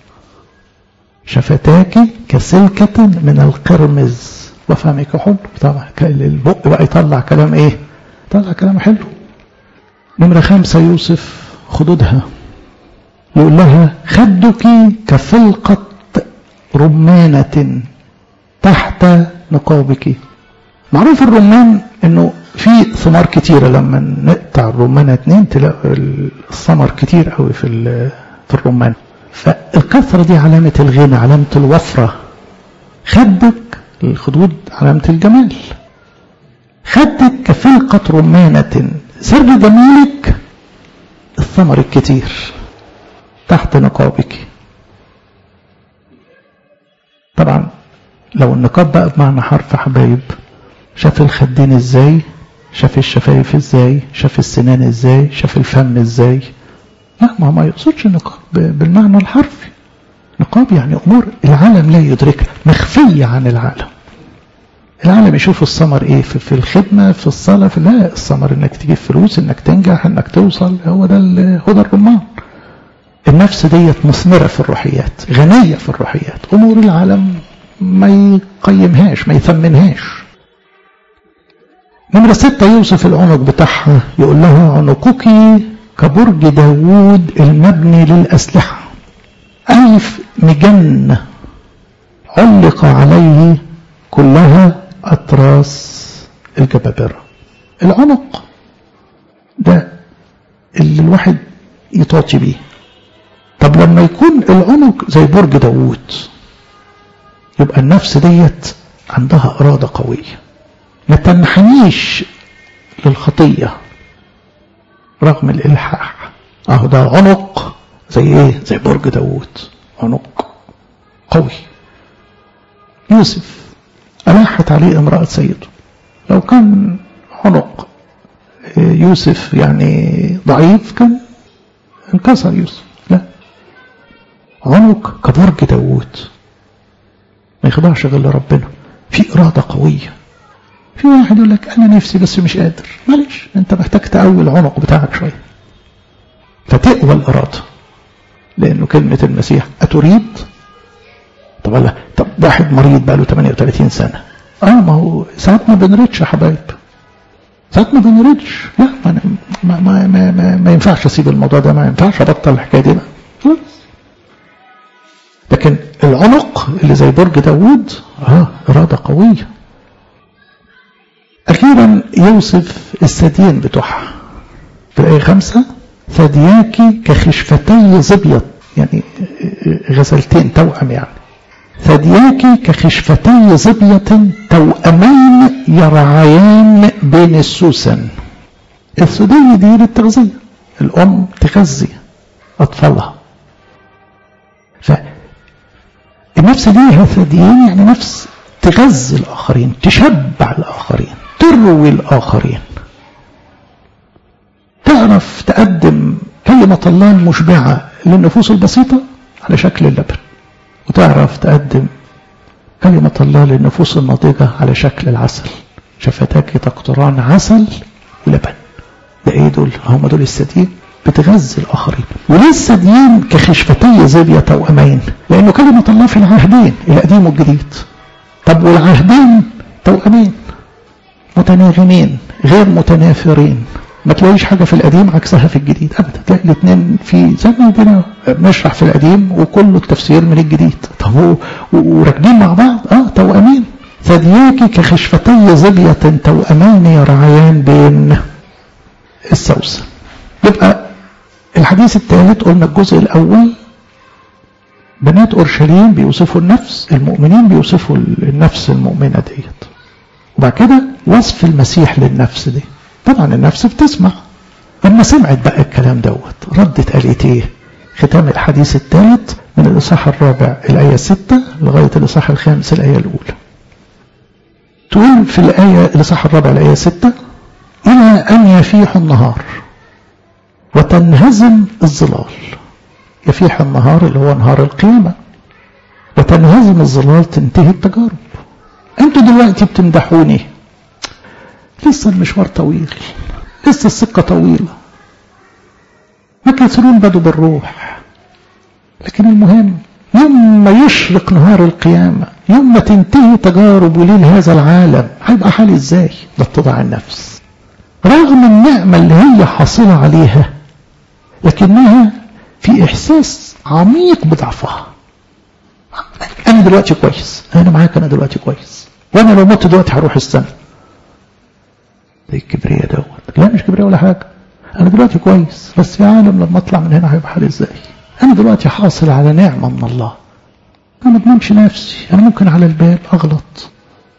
شفتاك كسلكة من القرمز وفمك حلو طبعا البق بقى يطلع كلام ايه يطلع كلام حلو نمرة خمسة يوسف خدودها يقول لها خدك كفلقة رمانة تحت نقابك معروف الرمان انه في ثمار كتيرة لما نقطع الرمانة اتنين تلاقوا الثمر كتير قوي في في الرمان فالكثرة دي علامة الغنى علامة الوفرة خدك الخدود علامة الجمال خدك كفلقة رمانة سر جمالك الثمر الكتير تحت نقابك طبعا لو النقاب بقى بمعنى حرف حبايب شاف الخدين ازاي شاف الشفايف ازاي شاف السنان ازاي شاف الفم ازاي لا ما ما يقصدش نقاب بالمعنى الحرفي نقاب يعني امور العالم لا يدركها مخفيه عن العالم العالم يشوف الثمر ايه في, في الخدمه في الصلاه في لا الثمر انك تجيب فلوس انك تنجح انك توصل هو ده هو ده الرمان النفس ديت مثمره في الروحيات غنيه في الروحيات امور العالم ما يقيمهاش ما يثمنهاش نمرة ستة يوصف العنق بتاعها يقول لها عنقك كبرج داوود المبني للأسلحة ألف مجن علق عليه كلها أطراس الجبابرة العنق ده اللي الواحد يطاطي بيه طب لما يكون العنق زي برج داوود يبقى النفس ديت عندها إرادة قوية ما تنحنيش للخطية رغم الإلحاح أهو ده عنق زي إيه زي برج داوود عنق قوي يوسف ألاحت عليه امرأة سيده لو كان عنق يوسف يعني ضعيف كان انكسر يوسف لا عنق كبرج داوود ما يخضعش غير لربنا في إرادة قوية في واحد يقول لك أنا نفسي بس مش قادر معلش أنت محتاج تقوي العنق بتاعك شوية فتقوى الإرادة لأنه كلمة المسيح أتريد طب لا طب واحد مريض بقى له 38 سنة اه ما هو ساعات ما بنردش يا حبايب ساعات ما بنردش لا ما, ما, ما, ما, ما, ما ينفعش اسيب الموضوع ده ما ينفعش ابطل الحكايه دي بقى خلاص لكن العنق اللي زي برج داوود اه اراده قويه اخيرا يوصف الثديين بتوعها في الايه خمسه ثدياك كخشفتي زبيط يعني غزلتين توأم يعني ثدياك كخشفتي زبية توأمين يرعيان بين السوسن الثدي دي للتغذية الأم تغذي أطفالها فالنفس ليها ثديين يعني نفس تغذي الآخرين تشبع الآخرين تروي الآخرين تعرف تقدم كلمة الله المشبعة للنفوس البسيطة على شكل اللبن وتعرف تقدم كلمة الله للنفوس الناضجة على شكل العسل شفتاك تقطران عسل ولبن ده ايه دول هم دول الثديين بتغذي الآخرين وليه الثديين كخشفتي زبية توأمين لأنه كلمة الله في العهدين القديم والجديد طب والعهدين توأمين متناغمين غير متنافرين ما تلاقيش حاجة في القديم عكسها في الجديد أبدا تلاقي الاثنين في زي ما بدنا بنشرح في القديم وكله التفسير من الجديد طب وراكبين مع بعض اه توأمين ثدياك كخشفتي زبية توأمان يرعيان بين السوسن يبقى الحديث الثالث قلنا الجزء الأول بنات أورشليم بيوصفوا النفس المؤمنين بيوصفوا النفس المؤمنة ديت وبعد كده وصف المسيح للنفس دي طبعا النفس بتسمع لما سمعت بقى الكلام دوت ردت قالت ايه ختام الحديث الثالث من الإصحاح الرابع الآية 6 لغاية الإصحاح الخامس الآية الأولى تقول في الآية الإصحاح الرابع الآية 6 إلى أن يفيح النهار وتنهزم الظلال يفيح النهار اللي هو نهار القيامة وتنهزم الظلال تنتهي التجارب انتوا دلوقتي بتمدحوني لسه المشوار طويل لسه السكة طويلة ما كثيرون بدوا بالروح لكن المهم يوم ما يشرق نهار القيامة يوم ما تنتهي تجارب وليل هذا العالم هيبقى حالي ازاي ده اتضاع النفس رغم النعمة اللي هي حاصلة عليها لكنها في إحساس عميق بضعفها أنا دلوقتي كويس أنا معاك أنا دلوقتي كويس وأنا لو مت دلوقتي هروح السنة ده الكبرياء دوت لا مش كبرياء ولا حاجة أنا دلوقتي كويس بس يا عالم لما أطلع من هنا هيبقى حالي إزاي أنا دلوقتي حاصل على نعمة من الله أنا ما أضمنش نفسي أنا ممكن على البال أغلط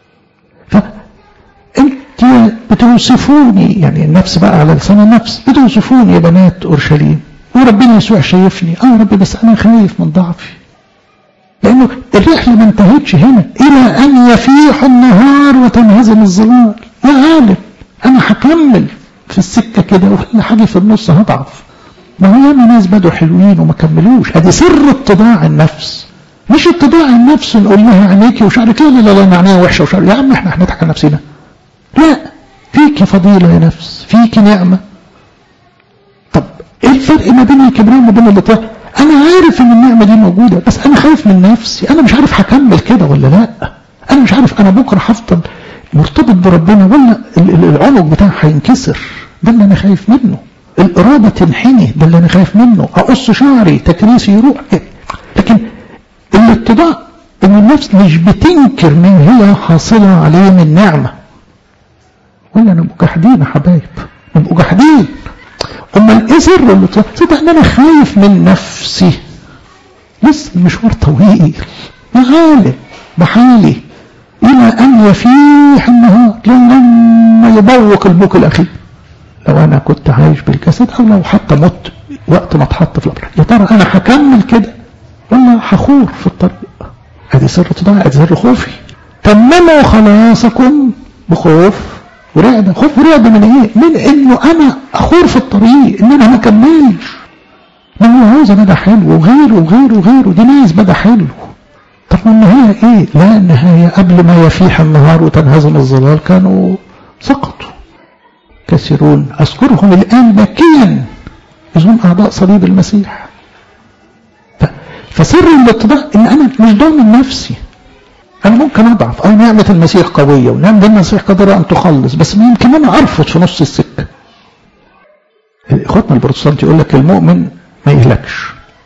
فأنت بتوصفوني يعني النفس بقى على لسان النفس بتوصفوني يا بنات أورشليم وربنا يسوع شايفني اه ربي بس انا خايف من ضعفي لانه الرحله ما انتهتش هنا الى ان يفيح النهار وتنهزم الظلال يا عالم انا هكمل في السكه كده ولا حاجه في النص هضعف ما هو ياما ناس بدوا حلوين وما كملوش ادي سر اتضاع النفس مش اتضاع النفس نقول لها عينيكي وشعرك لا لا لا عينيها وحشه وشعر يا عم احنا هنضحك على نفسنا لا فيكي فضيله يا نفس فيكي نعمه طب ايه الفرق ما بين الكبرياء وما بين الاطلاق انا عارف ان النعمه دي موجوده بس انا خايف من نفسي انا مش عارف هكمل كده ولا لا انا مش عارف انا بكره هفضل مرتبط بربنا ولا العنق بتاعي هينكسر ده اللي انا خايف منه الاراده تنحني ده اللي انا خايف منه اقص شعري تكريسي يروح لكن الاتضاع ان النفس مش بتنكر من هي حاصله عليه من نعمه ولا نبقى جاحدين يا حبايب نبقى جاحدين امال ايه سر الاطلاق صدق ان انا خايف من نفسي لسه المشوار طويل وغالب بحالي الى ان يفيح النهار لما يبوق البوك الاخير لو انا كنت عايش بالجسد او لو حتى مت وقت ما اتحط في القبر يا ترى انا هكمل كده ولا هخور في الطريق ادي سر اتضاع ادي سر خوفي تمموا خلاصكم بخوف ورعدة خوف ورعدة من ايه من انه انا اخور في الطريق ان انا ما كملش من هو عاوز بدا حلو وغيره وغيره وغيره دي ناس بدا حلو طب والنهاية ايه لا النهاية قبل ما يفيح النهار وتنهزم الظلال كانوا سقطوا كثيرون اذكرهم الان باكيا هم اعضاء صليب المسيح فسر الاتضاع ان انا مش ضامن نفسي انا ممكن اضعف اه نعمة المسيح قوية ونعمة المسيح قادرة ان تخلص بس يمكن انا ارفض في نص السكة اخواتنا البروتستانت يقول لك المؤمن ما يهلكش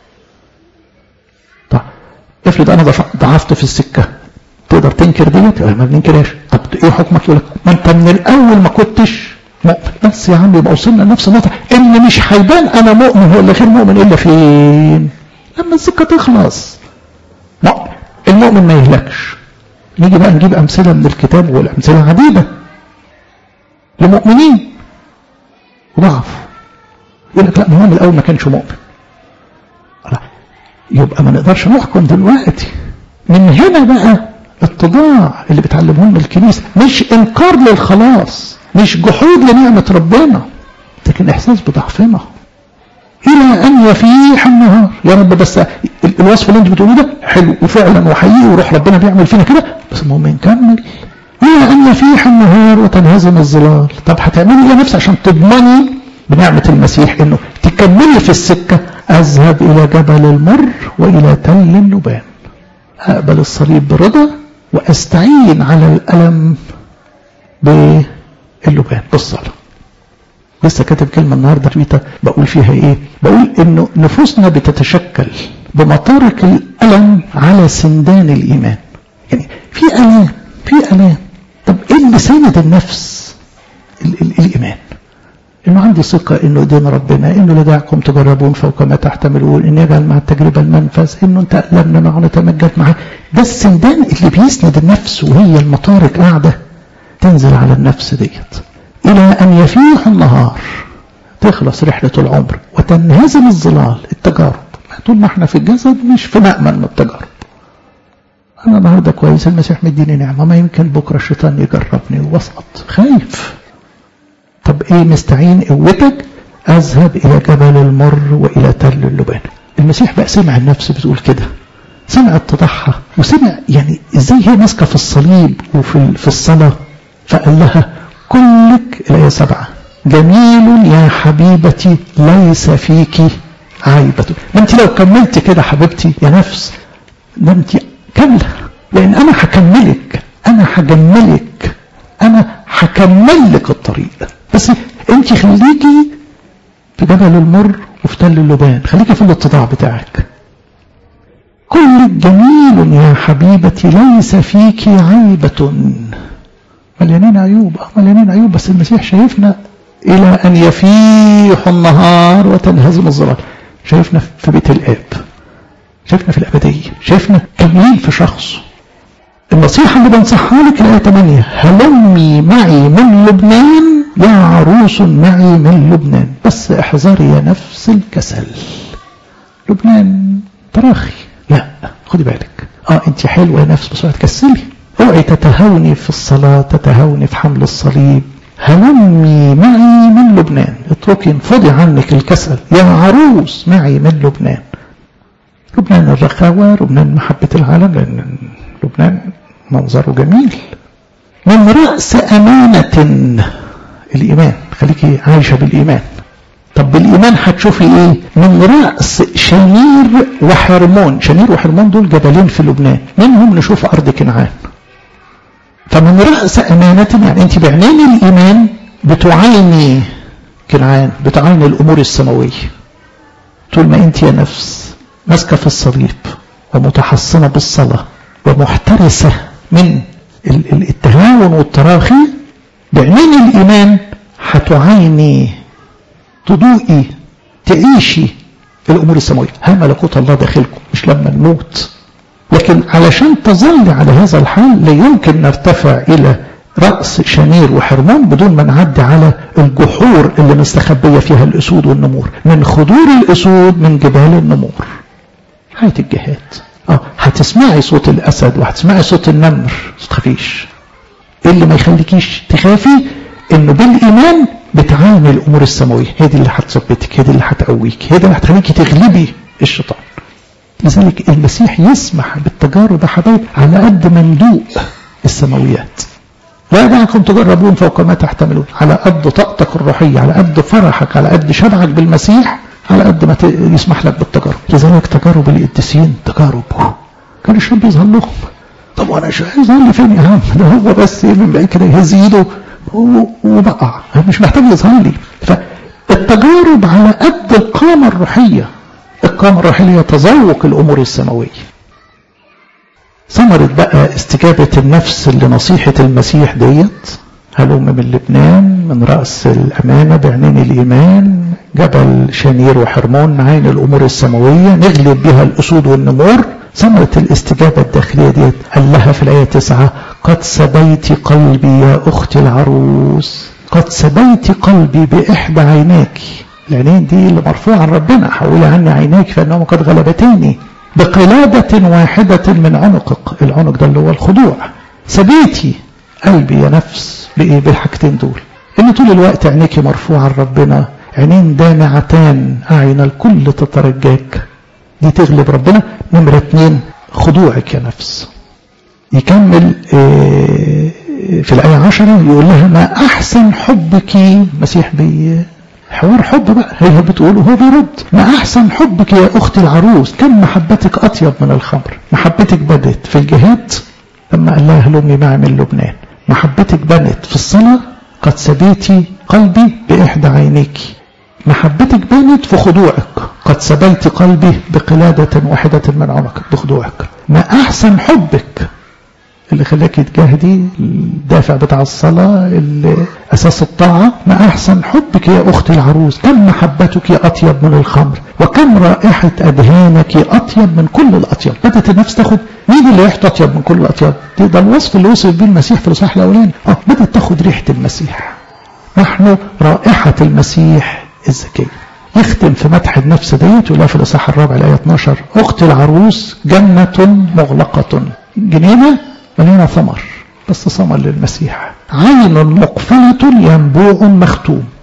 طب افرض انا ضعفت في السكة تقدر تنكر ديت ما بننكرهاش طب ايه حكمك يقول لك ما انت من الاول ما كنتش مؤمن بس يا عم يبقى وصلنا لنفس النقطة اللي مش هيبان انا مؤمن ولا غير مؤمن الا فين لما السكة تخلص لا المؤمن ما يهلكش نيجي بقى نجيب أمثلة من الكتاب والأمثلة عديدة لمؤمنين وضعف يقول لك لا ما هو من الأول ما كانش مؤمن لا يبقى ما نقدرش نحكم دلوقتي من هنا بقى التضاع اللي بتعلمه لنا الكنيسة مش إنكار للخلاص مش جحود لنعمة ربنا لكن إحساس بضعفنا إلى أن يفيح النهار يا رب بس الوصف اللي أنت بتقوله ده حلو وفعلا وحقيقي وروح ربنا بيعمل فينا كده بس المهم نكمل إلى أن يفيح النهار وتنهزم الظلال طب هتعملي إيه نفسي عشان تضمني بنعمة المسيح إنه تكملي في السكة أذهب إلى جبل المر وإلى تل اللبان أقبل الصليب برضا وأستعين على الألم باللبان بالصلاة لسه كاتب كلمة النهاردة تويتة بقول فيها ايه بقول انه نفوسنا بتتشكل بمطارق الألم على سندان الإيمان يعني في ألام في ألام طب ايه اللي ساند النفس ال ال الإيمان انه عندي ثقة انه دين ربنا انه لدعكم تجربون فوق ما تحتملون ان يجعل مع التجربة المنفذ انه انت ألمنا معه نتمجد معه ده السندان اللي بيسند النفس وهي المطارق قاعدة تنزل على النفس ديت إلى أن يفيح النهار تخلص رحلة العمر وتنهزم الظلال التجارب طول ما احنا في الجسد مش في مأمن من التجارب أنا النهاردة كويس المسيح مديني نعمة ما يمكن بكرة الشيطان يجربني واسقط خايف طب ايه مستعين قوتك أذهب إلى جبل المر وإلى تل اللبان المسيح بقى سمع النفس بتقول كده سمع اتضاعها وسمع يعني ازاي هي ماسكه في الصليب وفي في الصلاه فقال لها كلك الايه سبعه جميل يا حبيبتي ليس فيك عيبة ما انت لو كملت كده حبيبتي يا نفس ده انت كاملة لان انا هكملك انا هجملك انا هكمل لك الطريق بس انت خليكي في جبل المر وفي تل اللبان خليكي في الاتضاع بتاعك كل جميل يا حبيبتي ليس فيك عيبة مليانين عيوب اه مليانين عيوب بس المسيح شايفنا إلى أن يفيح النهار وتنهزم الظلال شايفنا في بيت الآب شايفنا في الأبدية شايفنا كاملين في شخص النصيحة اللي بنصحها لك الآية 8 هلمي معي من لبنان يا عروس معي من لبنان بس احذري يا نفس الكسل لبنان تراخي لا خدي بالك اه انت حلوه يا نفس بس تكسلي اوعي تتهاوني في الصلاه تتهاوني في حمل الصليب هلمي معي من لبنان اتركي انفضي عنك الكسل يا عروس معي من لبنان لبنان الرخاوة لبنان محبة العالم لأن لبنان منظره جميل من رأس أمانة الإيمان خليكي عايشة بالإيمان طب بالإيمان هتشوفي إيه من رأس شنير وحرمون شنير وحرمون دول جبلين في لبنان منهم نشوف أرض كنعان فمن رأس أمانة يعني أنت بعينين الإيمان بتعيني كنعان بتعيني الأمور السماوية طول ما أنت يا نفس ماسكة في الصليب ومتحصنة بالصلاة ومحترسة من التهاون والتراخي بعينين الإيمان هتعيني تضوئي تعيشي في الأمور السماوية ها ملكوت الله داخلكم مش لما نموت لكن علشان تظل على هذا الحال لا يمكن نرتفع إلى رأس شنير وحرمان بدون ما نعدي على الجحور اللي مستخبية فيها الأسود والنمور من خدور الأسود من جبال النمور حياة الجهاد اه هتسمعي صوت الأسد وهتسمعي صوت النمر ما تخافيش اللي ما يخليكيش تخافي انه بالإيمان بتعامل الأمور السماوية هي دي اللي هتثبتك هي دي اللي هتقويك هي دي اللي هتخليكي تغلبي الشيطان لذلك المسيح يسمح بالتجارب يا حبايب على قد مندوق السماويات لا دعكم تجربون فوق ما تحتملون على قد طاقتك الروحية على قد فرحك على قد شبعك بالمسيح على قد ما يسمح لك بالتجارب لذلك تجارب القديسين تجارب كان الشاب يظهر لهم طب وانا شو يظهر لي فين يا عم ده هو بس من بعيد كده يهز ايده وبقع مش محتاج يظهر لي فالتجارب على قد القامة الروحية القامة الروحية تذوق الأمور السماوية ثمرة بقى استجابة النفس لنصيحة المسيح ديت هلم من لبنان من رأس الأمانة بعينين الإيمان جبل شنير وحرمون معين الأمور السماوية نغلب بها الأسود والنمور ثمرة الاستجابة الداخلية ديت قال لها في الآية تسعة قد سبيت قلبي يا أختي العروس قد سبيت قلبي بإحدى عيناك العينين دي اللي مرفوعة عن ربنا حولي عني عيناك فإنهم قد غلبتيني بقلادة واحدة من عنقك العنق ده اللي هو الخضوع سبيتي قلبي يا نفس بإيه بالحاجتين دول إن طول الوقت عينيك مرفوعة عن ربنا عينين دامعتان أعين الكل تترجاك دي تغلب ربنا نمرة اتنين خضوعك يا نفس يكمل في الآية عشرة يقول لها ما أحسن حبك مسيح بي حوار حب بقى هي بتقول وهو بيرد ما أحسن حبك يا أختي العروس كم محبتك أطيب من الخمر محبتك بدت في الجهاد لما قال لها هلمي معي من لبنان محبتك بنت في الصلاة قد سبيتي قلبي بإحدى عينيك محبتك بانت في خضوعك قد سبيت قلبي بقلادة واحدة من عنقك بخضوعك ما أحسن حبك اللي خلاك تجاهدي الدافع بتاع الصلاة أساس الطاعة ما أحسن حبك يا أختي العروس كم محبتك أطيب من الخمر وكم رائحة أدهانك أطيب من كل الأطيب بدأت النفس تاخد مين اللي ريحته أطيب من كل الأطيب دي ده الوصف اللي وصف بيه المسيح في الإصحاح الأولاني آه بدأت تاخد ريحة المسيح نحن رائحة المسيح الزكية يختم في مدح النفس ديت يقول في الإصحاح الرابع الآية 12 أختي العروس جنة مغلقة جنينة مليانة ثمر بس ثمر للمسيح عين مقفلة ينبوع مختوم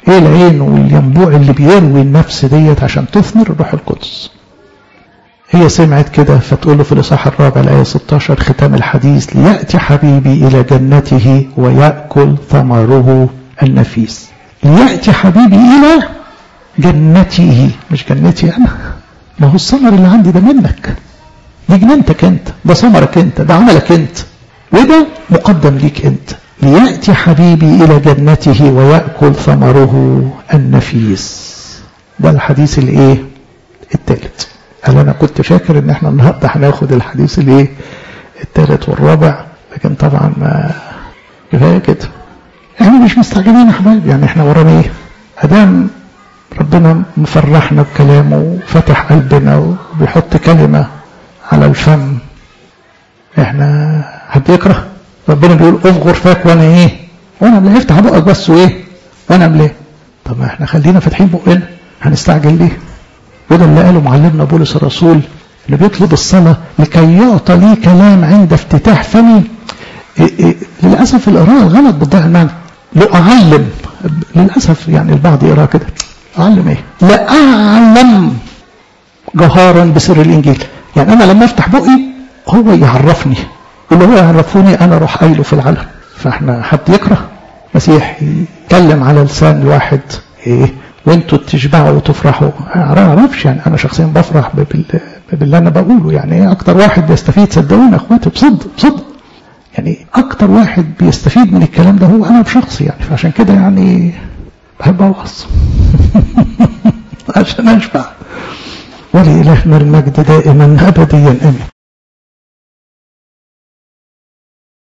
ايه العين والينبوع اللي بيروي النفس ديت عشان تثمر الروح القدس هي سمعت كده فتقول له في الإصحاح الرابع الآية 16 ختام الحديث ليأتي حبيبي إلى جنته ويأكل ثمره النفيس ليأتي حبيبي إلى جنته مش جنتي أنا ما هو الثمر اللي عندي ده منك دي جننتك أنت ده ثمرك أنت ده عملك أنت وده مقدم ليك أنت ليأتي حبيبي إلى جنته ويأكل ثمره النفيس ده الحديث الإيه الثالث قال أنا كنت فاكر إن إحنا النهاردة هناخد الحديث الإيه الثالث والرابع لكن طبعا ما كفاية كده احنا مش مستعجلين يا حبايبي يعني احنا ورانا ايه ادام ربنا مفرحنا بكلامه وفتح قلبنا وبيحط كلمة على الفم احنا حد يكره ربنا بيقول افغر فاك وانا ايه وانا اللي افتح بقك بس وايه وانا ليه طب ما احنا خلينا فاتحين بقنا هنستعجل ليه وده اللي قاله معلمنا بولس الرسول اللي بيطلب الصلاة لكي يعطى لي كلام عند افتتاح فمي إيه إيه للأسف القراءة غلط بتضيع المعنى لأعلم للأسف يعني البعض يقرأ كده أعلم إيه لأعلم جهارا بسر الإنجيل يعني أنا لما أفتح بقي هو يعرفني اللي هو يعرفوني أنا أروح قايله في العالم فإحنا حد يكره مسيح يتكلم على لسان الواحد إيه وانتوا تشبعوا وتفرحوا انا ما اعرفش يعني انا شخصيا بفرح باللي انا بقوله يعني اكتر واحد بيستفيد صدقوني اخواتي بصدق بصدق يعني اكتر واحد بيستفيد من الكلام ده هو انا بشخصي يعني فعشان كده يعني بحب اوعظ عشان اشبع ولإلهنا المجد دائما ابديا امين